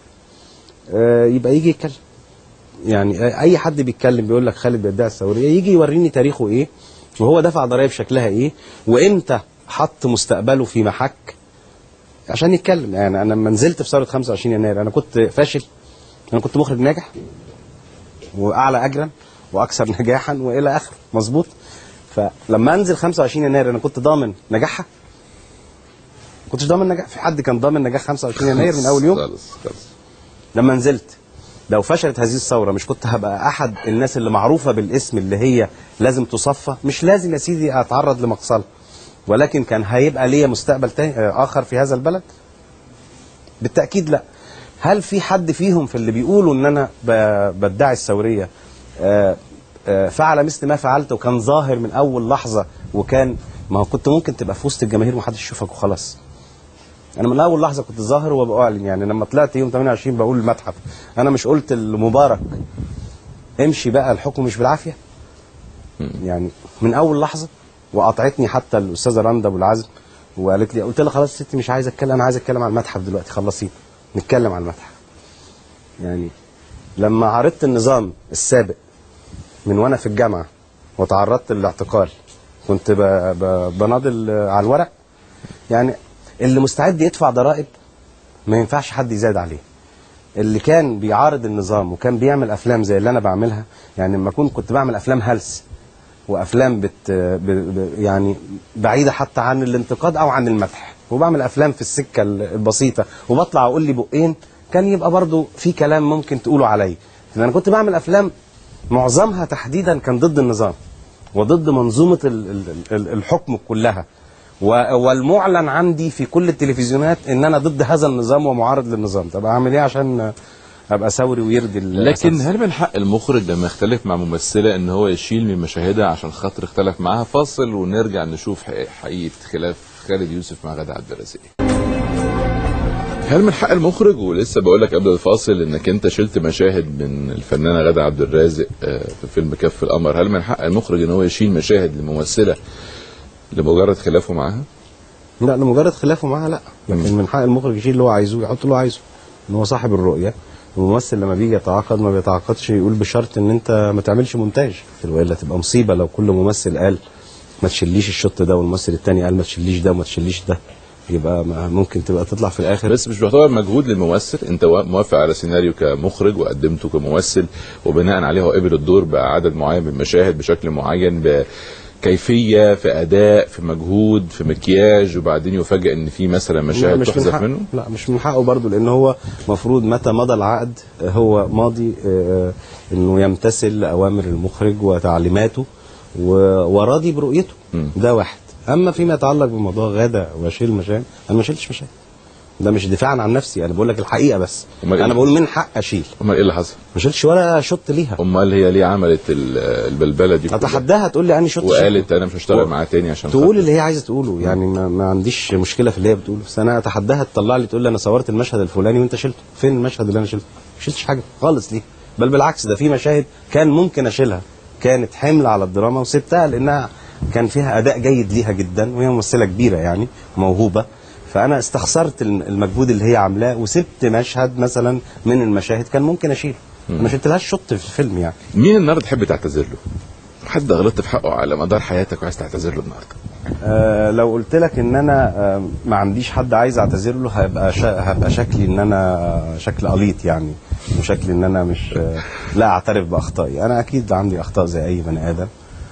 Speaker 6: آه، يبقى يجي يتكلم يعني اي حد بيتكلم بيقول لك خالد بيدعي الثوريه يجي يوريني تاريخه ايه وهو دفع ضرائب شكلها ايه وامتى حط مستقبله في محك عشان يتكلم يعني انا لما نزلت في ثوره 25 يناير انا كنت فاشل انا كنت مخرج ناجح واعلى اجرا واكثر نجاحا والى اخره مظبوط فلما انزل 25 يناير انا كنت ضامن نجاحها ما كنتش ضامن نجاح في حد كان ضامن نجاح 25 يناير من اول يوم
Speaker 1: خالص خالص
Speaker 6: لما نزلت لو فشلت هذه الثوره مش كنت هبقى احد الناس اللي معروفه بالاسم اللي هي لازم تصفى مش لازم يا سيدي اتعرض لمقصله ولكن كان هيبقى ليا مستقبل تاني آه، اخر في هذا البلد بالتاكيد لا هل في حد فيهم في اللي بيقولوا ان انا ب- بدعي الثوريه آه، آه، فعل مثل ما فعلت وكان ظاهر من اول لحظه وكان ما هو كنت ممكن تبقى في وسط الجماهير ومحدش يشوفك وخلاص انا من اول لحظه كنت ظاهر وبأعلن يعني لما طلعت يوم 28 بقول المتحف انا مش قلت لمبارك امشي بقى الحكم مش بالعافيه يعني من اول لحظه وقطعتني حتى الاستاذه رندا ابو العزم وقالت لي قلت لها خلاص ستي مش عايز اتكلم انا عايز اتكلم عن المتحف دلوقتي خلصين نتكلم عن المتحف يعني لما عرضت النظام السابق من وانا في الجامعه وتعرضت للاعتقال كنت ب... ب... بناضل على الورق يعني اللي مستعد يدفع ضرائب ما ينفعش حد يزاد عليه اللي كان بيعارض النظام وكان بيعمل افلام زي اللي انا بعملها يعني لما كنت كنت بعمل افلام هلس وافلام بت ب ب يعني بعيده حتى عن الانتقاد او عن المدح وبعمل افلام في السكه البسيطه وبطلع اقول لي بقين كان يبقى برضو في كلام ممكن تقوله عليا لان انا كنت بعمل افلام معظمها تحديدا كان ضد النظام وضد منظومه ال- ال- ال- الحكم كلها و- والمعلن عندي في كل التلفزيونات ان انا ضد هذا النظام ومعارض للنظام طب اعمل ايه عشان ابقى ثوري ويرضي ال-
Speaker 1: لكن هل من حق المخرج لما يختلف مع ممثله ان هو يشيل من مشاهدها عشان خاطر اختلف معاها فاصل ونرجع نشوف حقيقة- حقيقه خلاف خالد يوسف مع غادة عبد الرازق هل من حق المخرج ولسه بقول لك قبل الفاصل انك انت شلت مشاهد من الفنانه غادة عبد الرازق آه، في فيلم كف القمر هل من حق المخرج ان هو يشيل مشاهد لممثله لمجرد خلافه معاها؟
Speaker 6: لا لمجرد خلافه معاها لا لكن
Speaker 1: مم.
Speaker 6: من حق المخرج يشيل اللي هو عايزه يحط اللي هو عايزه ان هو صاحب الرؤيه الممثل لما بيجي يتعاقد ما بيتعاقدش يقول بشرط ان انت ما تعملش مونتاج والا تبقى مصيبه لو كل ممثل قال ما تشيليش الشوت ده والممثل التاني قال ما تشيليش ده وما تشيليش ده يبقى ما- ممكن تبقى تطلع في الاخر
Speaker 1: بس مش بيعتبر مجهود للممثل انت وا- موافق على سيناريو كمخرج وقدمته كممثل وبناء عليه هو قبل الدور بعدد معين من المشاهد بشكل معين بكيفيه في اداء في مجهود في مكياج وبعدين يفاجئ ان في مثلا
Speaker 6: لا،
Speaker 1: مشاهد
Speaker 6: مش من
Speaker 1: تحذف
Speaker 6: حق
Speaker 1: منه
Speaker 6: لا مش من حقه برضه لان هو مفروض متى مضى العقد آه، هو ماضي آه، انه يمتثل لاوامر المخرج وتعليماته و- وراضي برؤيته
Speaker 1: مم.
Speaker 6: ده واحد اما فيما يتعلق بموضوع غدا واشيل مشاهد انا ما شلتش مشاهد ده مش دفاعا عن نفسي انا بقول لك الحقيقه بس
Speaker 1: أمال إيه؟
Speaker 6: انا بقول من حق اشيل
Speaker 1: امال ايه اللي حصل؟
Speaker 6: ما شلتش ولا شط ليها
Speaker 1: امال هي ليه عملت ال- البلبله دي كلها؟
Speaker 6: اتحداها تقول لي اني شط
Speaker 1: وقالت انا مش هشتغل
Speaker 6: و-
Speaker 1: معاه تاني عشان
Speaker 6: تقول
Speaker 1: خاطر-
Speaker 6: اللي هي عايزه تقوله يعني ما, ما عنديش مشكله في اللي هي بتقوله بس انا اتحداها تطلع لي تقول لي انا صورت المشهد الفلاني وانت شلته فين المشهد اللي انا شلته ما شلتش حاجه خالص ليه بل بالعكس ده في مشاهد كان ممكن اشيلها كانت حمل على الدراما وسبتها لانها كان فيها اداء جيد ليها جدا وهي ممثله كبيره يعني موهوبه فانا استخسرت الم- المجهود اللي هي عاملاه وسبت مشهد مثلا من المشاهد كان ممكن اشيله ما شلتلهاش شط في الفيلم يعني
Speaker 1: مين النهارده تحب تعتذر له؟ حد غلطت في حقه على مدار حياتك وعايز تعتذر له النهارده
Speaker 6: آه لو قلت لك ان انا آه ما عنديش حد عايز اعتذر له هيبقى شا هبقى شكلي ان انا آه، شكل قليط يعني وشكلي ان انا مش آه لا اعترف باخطائي انا اكيد عندي اخطاء زي اي بني ادم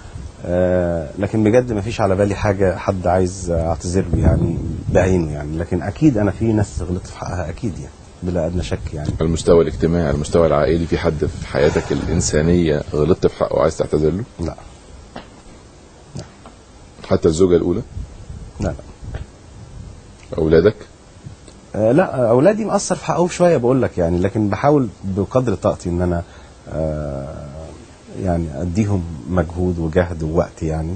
Speaker 6: آه لكن بجد ما فيش على بالي حاجه حد عايز اعتذر له يعني بعينه يعني لكن اكيد انا في ناس غلطت في حقها اكيد يعني بلا ادنى شك يعني
Speaker 1: على المستوى الاجتماعي على المستوى العائلي في حد في حياتك الانسانيه غلطت في حقه وعايز تعتذر له؟
Speaker 6: لا
Speaker 1: حتى الزوجه الاولى
Speaker 6: لا لا
Speaker 1: اولادك
Speaker 6: آه، لا اولادي مأثر في حقهم شويه بقول لك يعني لكن بحاول بقدر طاقتي ان انا آه، يعني اديهم مجهود وجهد ووقت يعني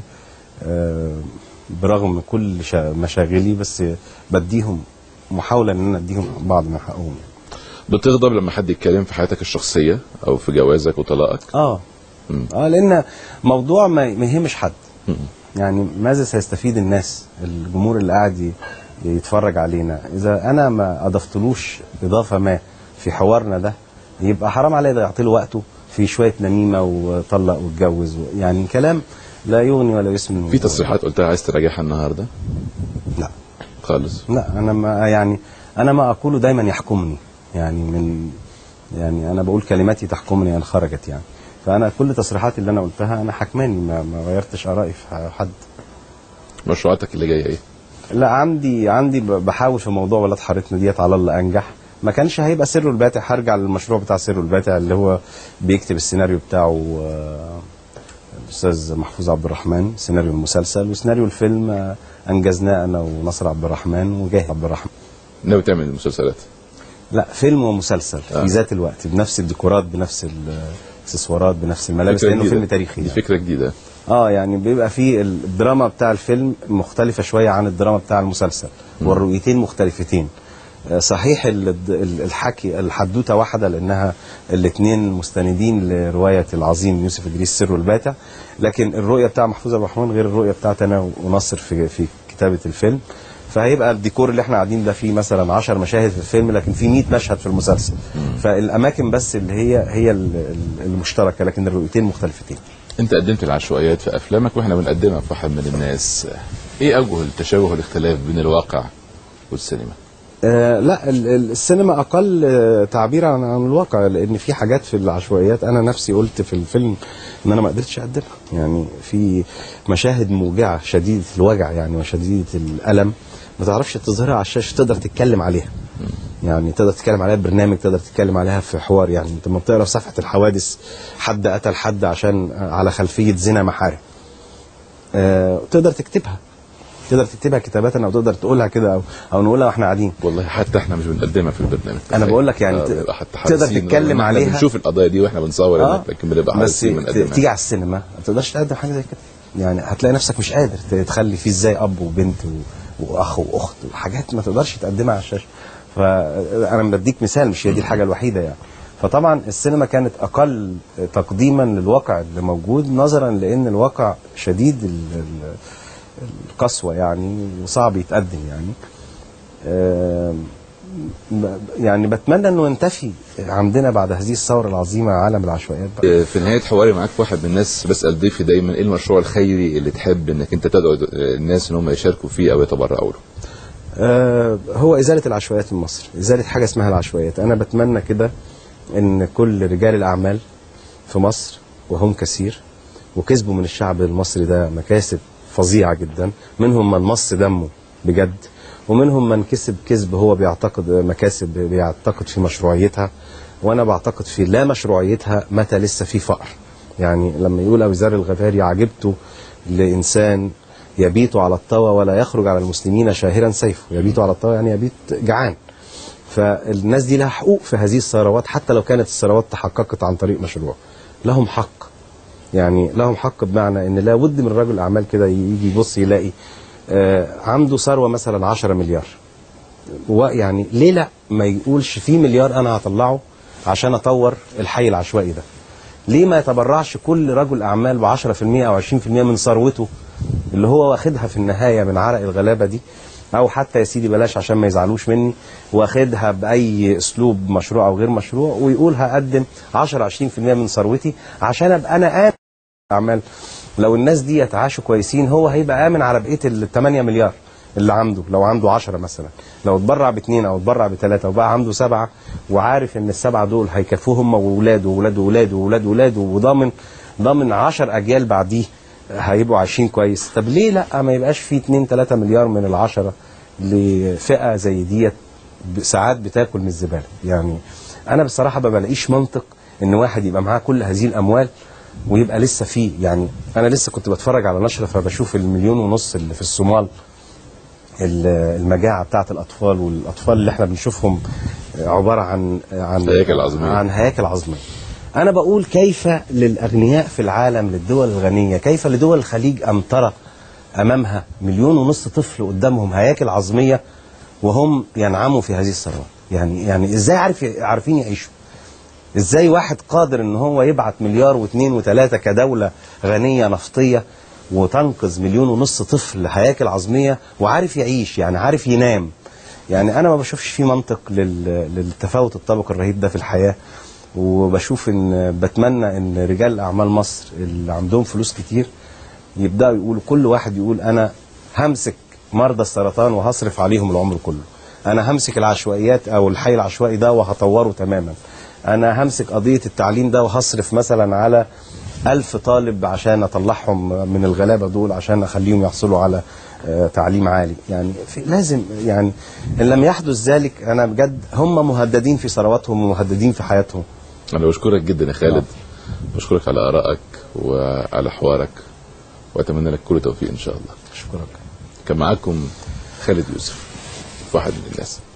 Speaker 6: آه، برغم كل شا- مشاغلي بس بديهم محاوله ان انا اديهم بعض من حقهم
Speaker 1: بتغضب لما حد يتكلم في حياتك الشخصيه او في جوازك وطلاقك
Speaker 6: اه
Speaker 1: مم.
Speaker 6: اه لان موضوع ما ما يهمش حد
Speaker 1: مم.
Speaker 6: يعني ماذا سيستفيد الناس الجمهور اللي قاعد ي- يتفرج علينا اذا انا ما اضفتلوش اضافه ما في حوارنا ده يبقى حرام عليا ضيعت له وقته في شويه نميمه وطلق واتجوز و- يعني كلام لا يغني ولا يسمن
Speaker 1: في تصريحات قلتها عايز تراجعها النهارده
Speaker 6: لا
Speaker 1: خالص
Speaker 6: لا انا ما يعني انا ما اقوله دايما يحكمني يعني من يعني انا بقول كلماتي تحكمني ان خرجت يعني فانا كل تصريحاتي اللي انا قلتها انا حكماني ما, ما غيرتش ارائي في حد
Speaker 1: مشروعاتك اللي جايه ايه؟
Speaker 6: لا عندي عندي ب- بحاول في موضوع ولاد حارتنا ديت على الله انجح ما كانش هيبقى سر الباتع هرجع للمشروع بتاع سر الباتع اللي هو بيكتب السيناريو بتاعه آه، الاستاذ محفوظ عبد الرحمن سيناريو المسلسل وسيناريو الفيلم آه، انجزناه انا ونصر عبد الرحمن وجاهد عبد الرحمن
Speaker 1: ناوي تعمل المسلسلات
Speaker 6: لا فيلم ومسلسل في
Speaker 1: آه.
Speaker 6: ذات الوقت بنفس الديكورات بنفس الاكسسوارات بنفس الملابس
Speaker 1: فكرة
Speaker 6: لانه
Speaker 1: جديدة.
Speaker 6: فيلم تاريخي
Speaker 1: دي
Speaker 6: يعني.
Speaker 1: فكره جديده
Speaker 6: اه يعني بيبقى فيه الدراما بتاع الفيلم مختلفة شوية عن الدراما بتاع المسلسل والرؤيتين مختلفتين آه، صحيح ال- ال- الحكي الحدوته واحده لانها الاثنين مستندين لروايه العظيم يوسف ادريس سر الباتع لكن الرؤيه بتاع محفوظ عبد الرحمن غير الرؤيه بتاعت انا ونصر في في كتابه الفيلم فهيبقى الديكور اللي احنا قاعدين ده فيه مثلا 10 مشاهد في الفيلم لكن فيه 100 مشهد في المسلسل فالاماكن بس اللي هي هي ال- ال- المشتركه لكن الرؤيتين مختلفتين
Speaker 1: انت قدمت العشوائيات في افلامك واحنا بنقدمها في واحد من الناس ايه اوجه التشابه والاختلاف بين الواقع والسينما
Speaker 6: آه لا ال- ال- السينما اقل آه تعبير عن, عن الواقع لان في حاجات في العشوائيات انا نفسي قلت في الفيلم ان انا ما قدرتش اقدمها يعني في مشاهد موجعه شديده الوجع يعني وشديده الالم ما تعرفش تظهرها على الشاشه تقدر تتكلم عليها يعني تقدر تتكلم عليها ببرنامج تقدر تتكلم عليها في حوار يعني انت لما بتقرا في صفحه الحوادث حد قتل حد عشان على خلفيه زنا محارم آه تقدر تكتبها تقدر تكتبها كتابات او تقدر تقولها كده او او نقولها واحنا قاعدين
Speaker 1: والله حتى احنا مش بنقدمها في البرنامج
Speaker 6: أنا بقول لك يعني
Speaker 1: آه،
Speaker 6: ت-
Speaker 1: بنبقى حتى
Speaker 6: تقدر
Speaker 1: حريصين
Speaker 6: تتكلم
Speaker 1: إن إحنا
Speaker 6: عليها.
Speaker 1: بنشوف القضايا دي واحنا بنصور
Speaker 6: اه
Speaker 1: لكن بنبقى
Speaker 6: بس
Speaker 1: حريصين
Speaker 6: ت-
Speaker 1: بنقدمها
Speaker 6: تيجي على السينما ما تقدرش تقدم حاجه زي كده يعني هتلاقي نفسك مش قادر ت- تخلي فيه ازاي اب وبنت و- واخ واخت وحاجات ما تقدرش تقدمها على الشاشه فانا بديك مثال مش هي دي الحاجه الوحيده يعني فطبعا السينما كانت اقل تقديما للواقع اللي موجود نظرا لان الواقع شديد ال- ال- القسوه يعني وصعب يتقدم يعني آم، ب- يعني بتمنى انه ينتفي عندنا بعد هذه الثوره العظيمه عالم العشوائيات بقى.
Speaker 1: في نهايه حواري معاك واحد من الناس بسال ضيفي دايما ايه المشروع الخيري اللي تحب انك انت تدعو الناس ان هم يشاركوا فيه او يتبرعوا له
Speaker 6: آه، هو ازاله العشوائيات في مصر ازاله حاجه اسمها العشوائيات انا بتمنى كده ان كل رجال الاعمال في مصر وهم كثير وكسبوا من الشعب المصري ده مكاسب فظيعه جدا منهم من مص دمه بجد ومنهم من كسب كسب هو بيعتقد مكاسب بيعتقد في مشروعيتها وانا بعتقد في لا مشروعيتها متى لسه في فقر يعني لما يقول ابو ذر الغفاري عجبت لانسان يبيت على الطوى ولا يخرج على المسلمين شاهرا سيفه يبيت على الطوى يعني يبيت جعان فالناس دي لها حقوق في هذه الثروات حتى لو كانت الثروات تحققت عن طريق مشروع لهم حق يعني لهم حق بمعنى ان لا بد من رجل اعمال كده يجي يبص يلاقي آه عنده ثروه مثلا 10 مليار ويعني ليه لا ما يقولش في مليار انا هطلعه عشان اطور الحي العشوائي ده ليه ما يتبرعش كل رجل اعمال ب 10% او 20% من ثروته اللي هو واخدها في النهايه من عرق الغلابه دي او حتى يا سيدي بلاش عشان ما يزعلوش مني واخدها باي اسلوب مشروع او غير مشروع ويقول هقدم 10 20% من ثروتي عشان ابقى انا امن اعمال لو الناس دي يتعاشوا كويسين هو هيبقى امن على بقيه ال 8 مليار اللي عنده لو عنده 10 مثلا لو اتبرع باثنين او اتبرع بثلاثه وبقى عنده سبعه وعارف ان السبعه دول هيكفوه هم واولاده واولاد واولاده واولاد واولاده وضامن ضامن 10 اجيال بعديه هيبقوا عايشين كويس طب ليه لا ما يبقاش في 2 3 مليار من العشرة لفئه زي ديت ب- ساعات بتاكل من الزباله يعني انا بصراحه ما بلاقيش منطق ان واحد يبقى معاه كل هذه الاموال ويبقى لسه فيه يعني انا لسه كنت بتفرج على نشره فبشوف المليون ونص اللي في الصومال ال- المجاعه بتاعه الاطفال والاطفال اللي احنا بنشوفهم عباره عن عن
Speaker 1: هياكل عظمية.
Speaker 6: عن هياكل عظميه انا بقول كيف للاغنياء في العالم للدول الغنيه كيف لدول الخليج ان ترى امامها مليون ونص طفل قدامهم هياكل عظميه وهم ينعموا في هذه الثروات يعني يعني ازاي عارف عارفين يعيشوا ازاي واحد قادر ان هو يبعت مليار واثنين وثلاثة كدولة غنية نفطية وتنقذ مليون ونص طفل هياكل عظمية وعارف يعيش يعني عارف ينام يعني انا ما بشوفش في منطق لل- للتفاوت الطبقي الرهيب ده في الحياة وبشوف ان بتمنى ان رجال اعمال مصر اللي عندهم فلوس كتير يبداوا يقولوا كل واحد يقول انا همسك مرضى السرطان وهصرف عليهم العمر كله انا همسك العشوائيات او الحي العشوائي ده وهطوره تماما انا همسك قضيه التعليم ده وهصرف مثلا على ألف طالب عشان أطلعهم من الغلابة دول عشان أخليهم يحصلوا على آه، تعليم عالي يعني في لازم يعني إن لم يحدث ذلك أنا بجد هم مهددين في ثرواتهم ومهددين في حياتهم
Speaker 1: انا بشكرك جدا يا خالد بشكرك على ارائك وعلى حوارك واتمنى لك كل توفيق ان شاء الله
Speaker 6: أشكرك
Speaker 1: كان معاكم خالد يوسف واحد من الناس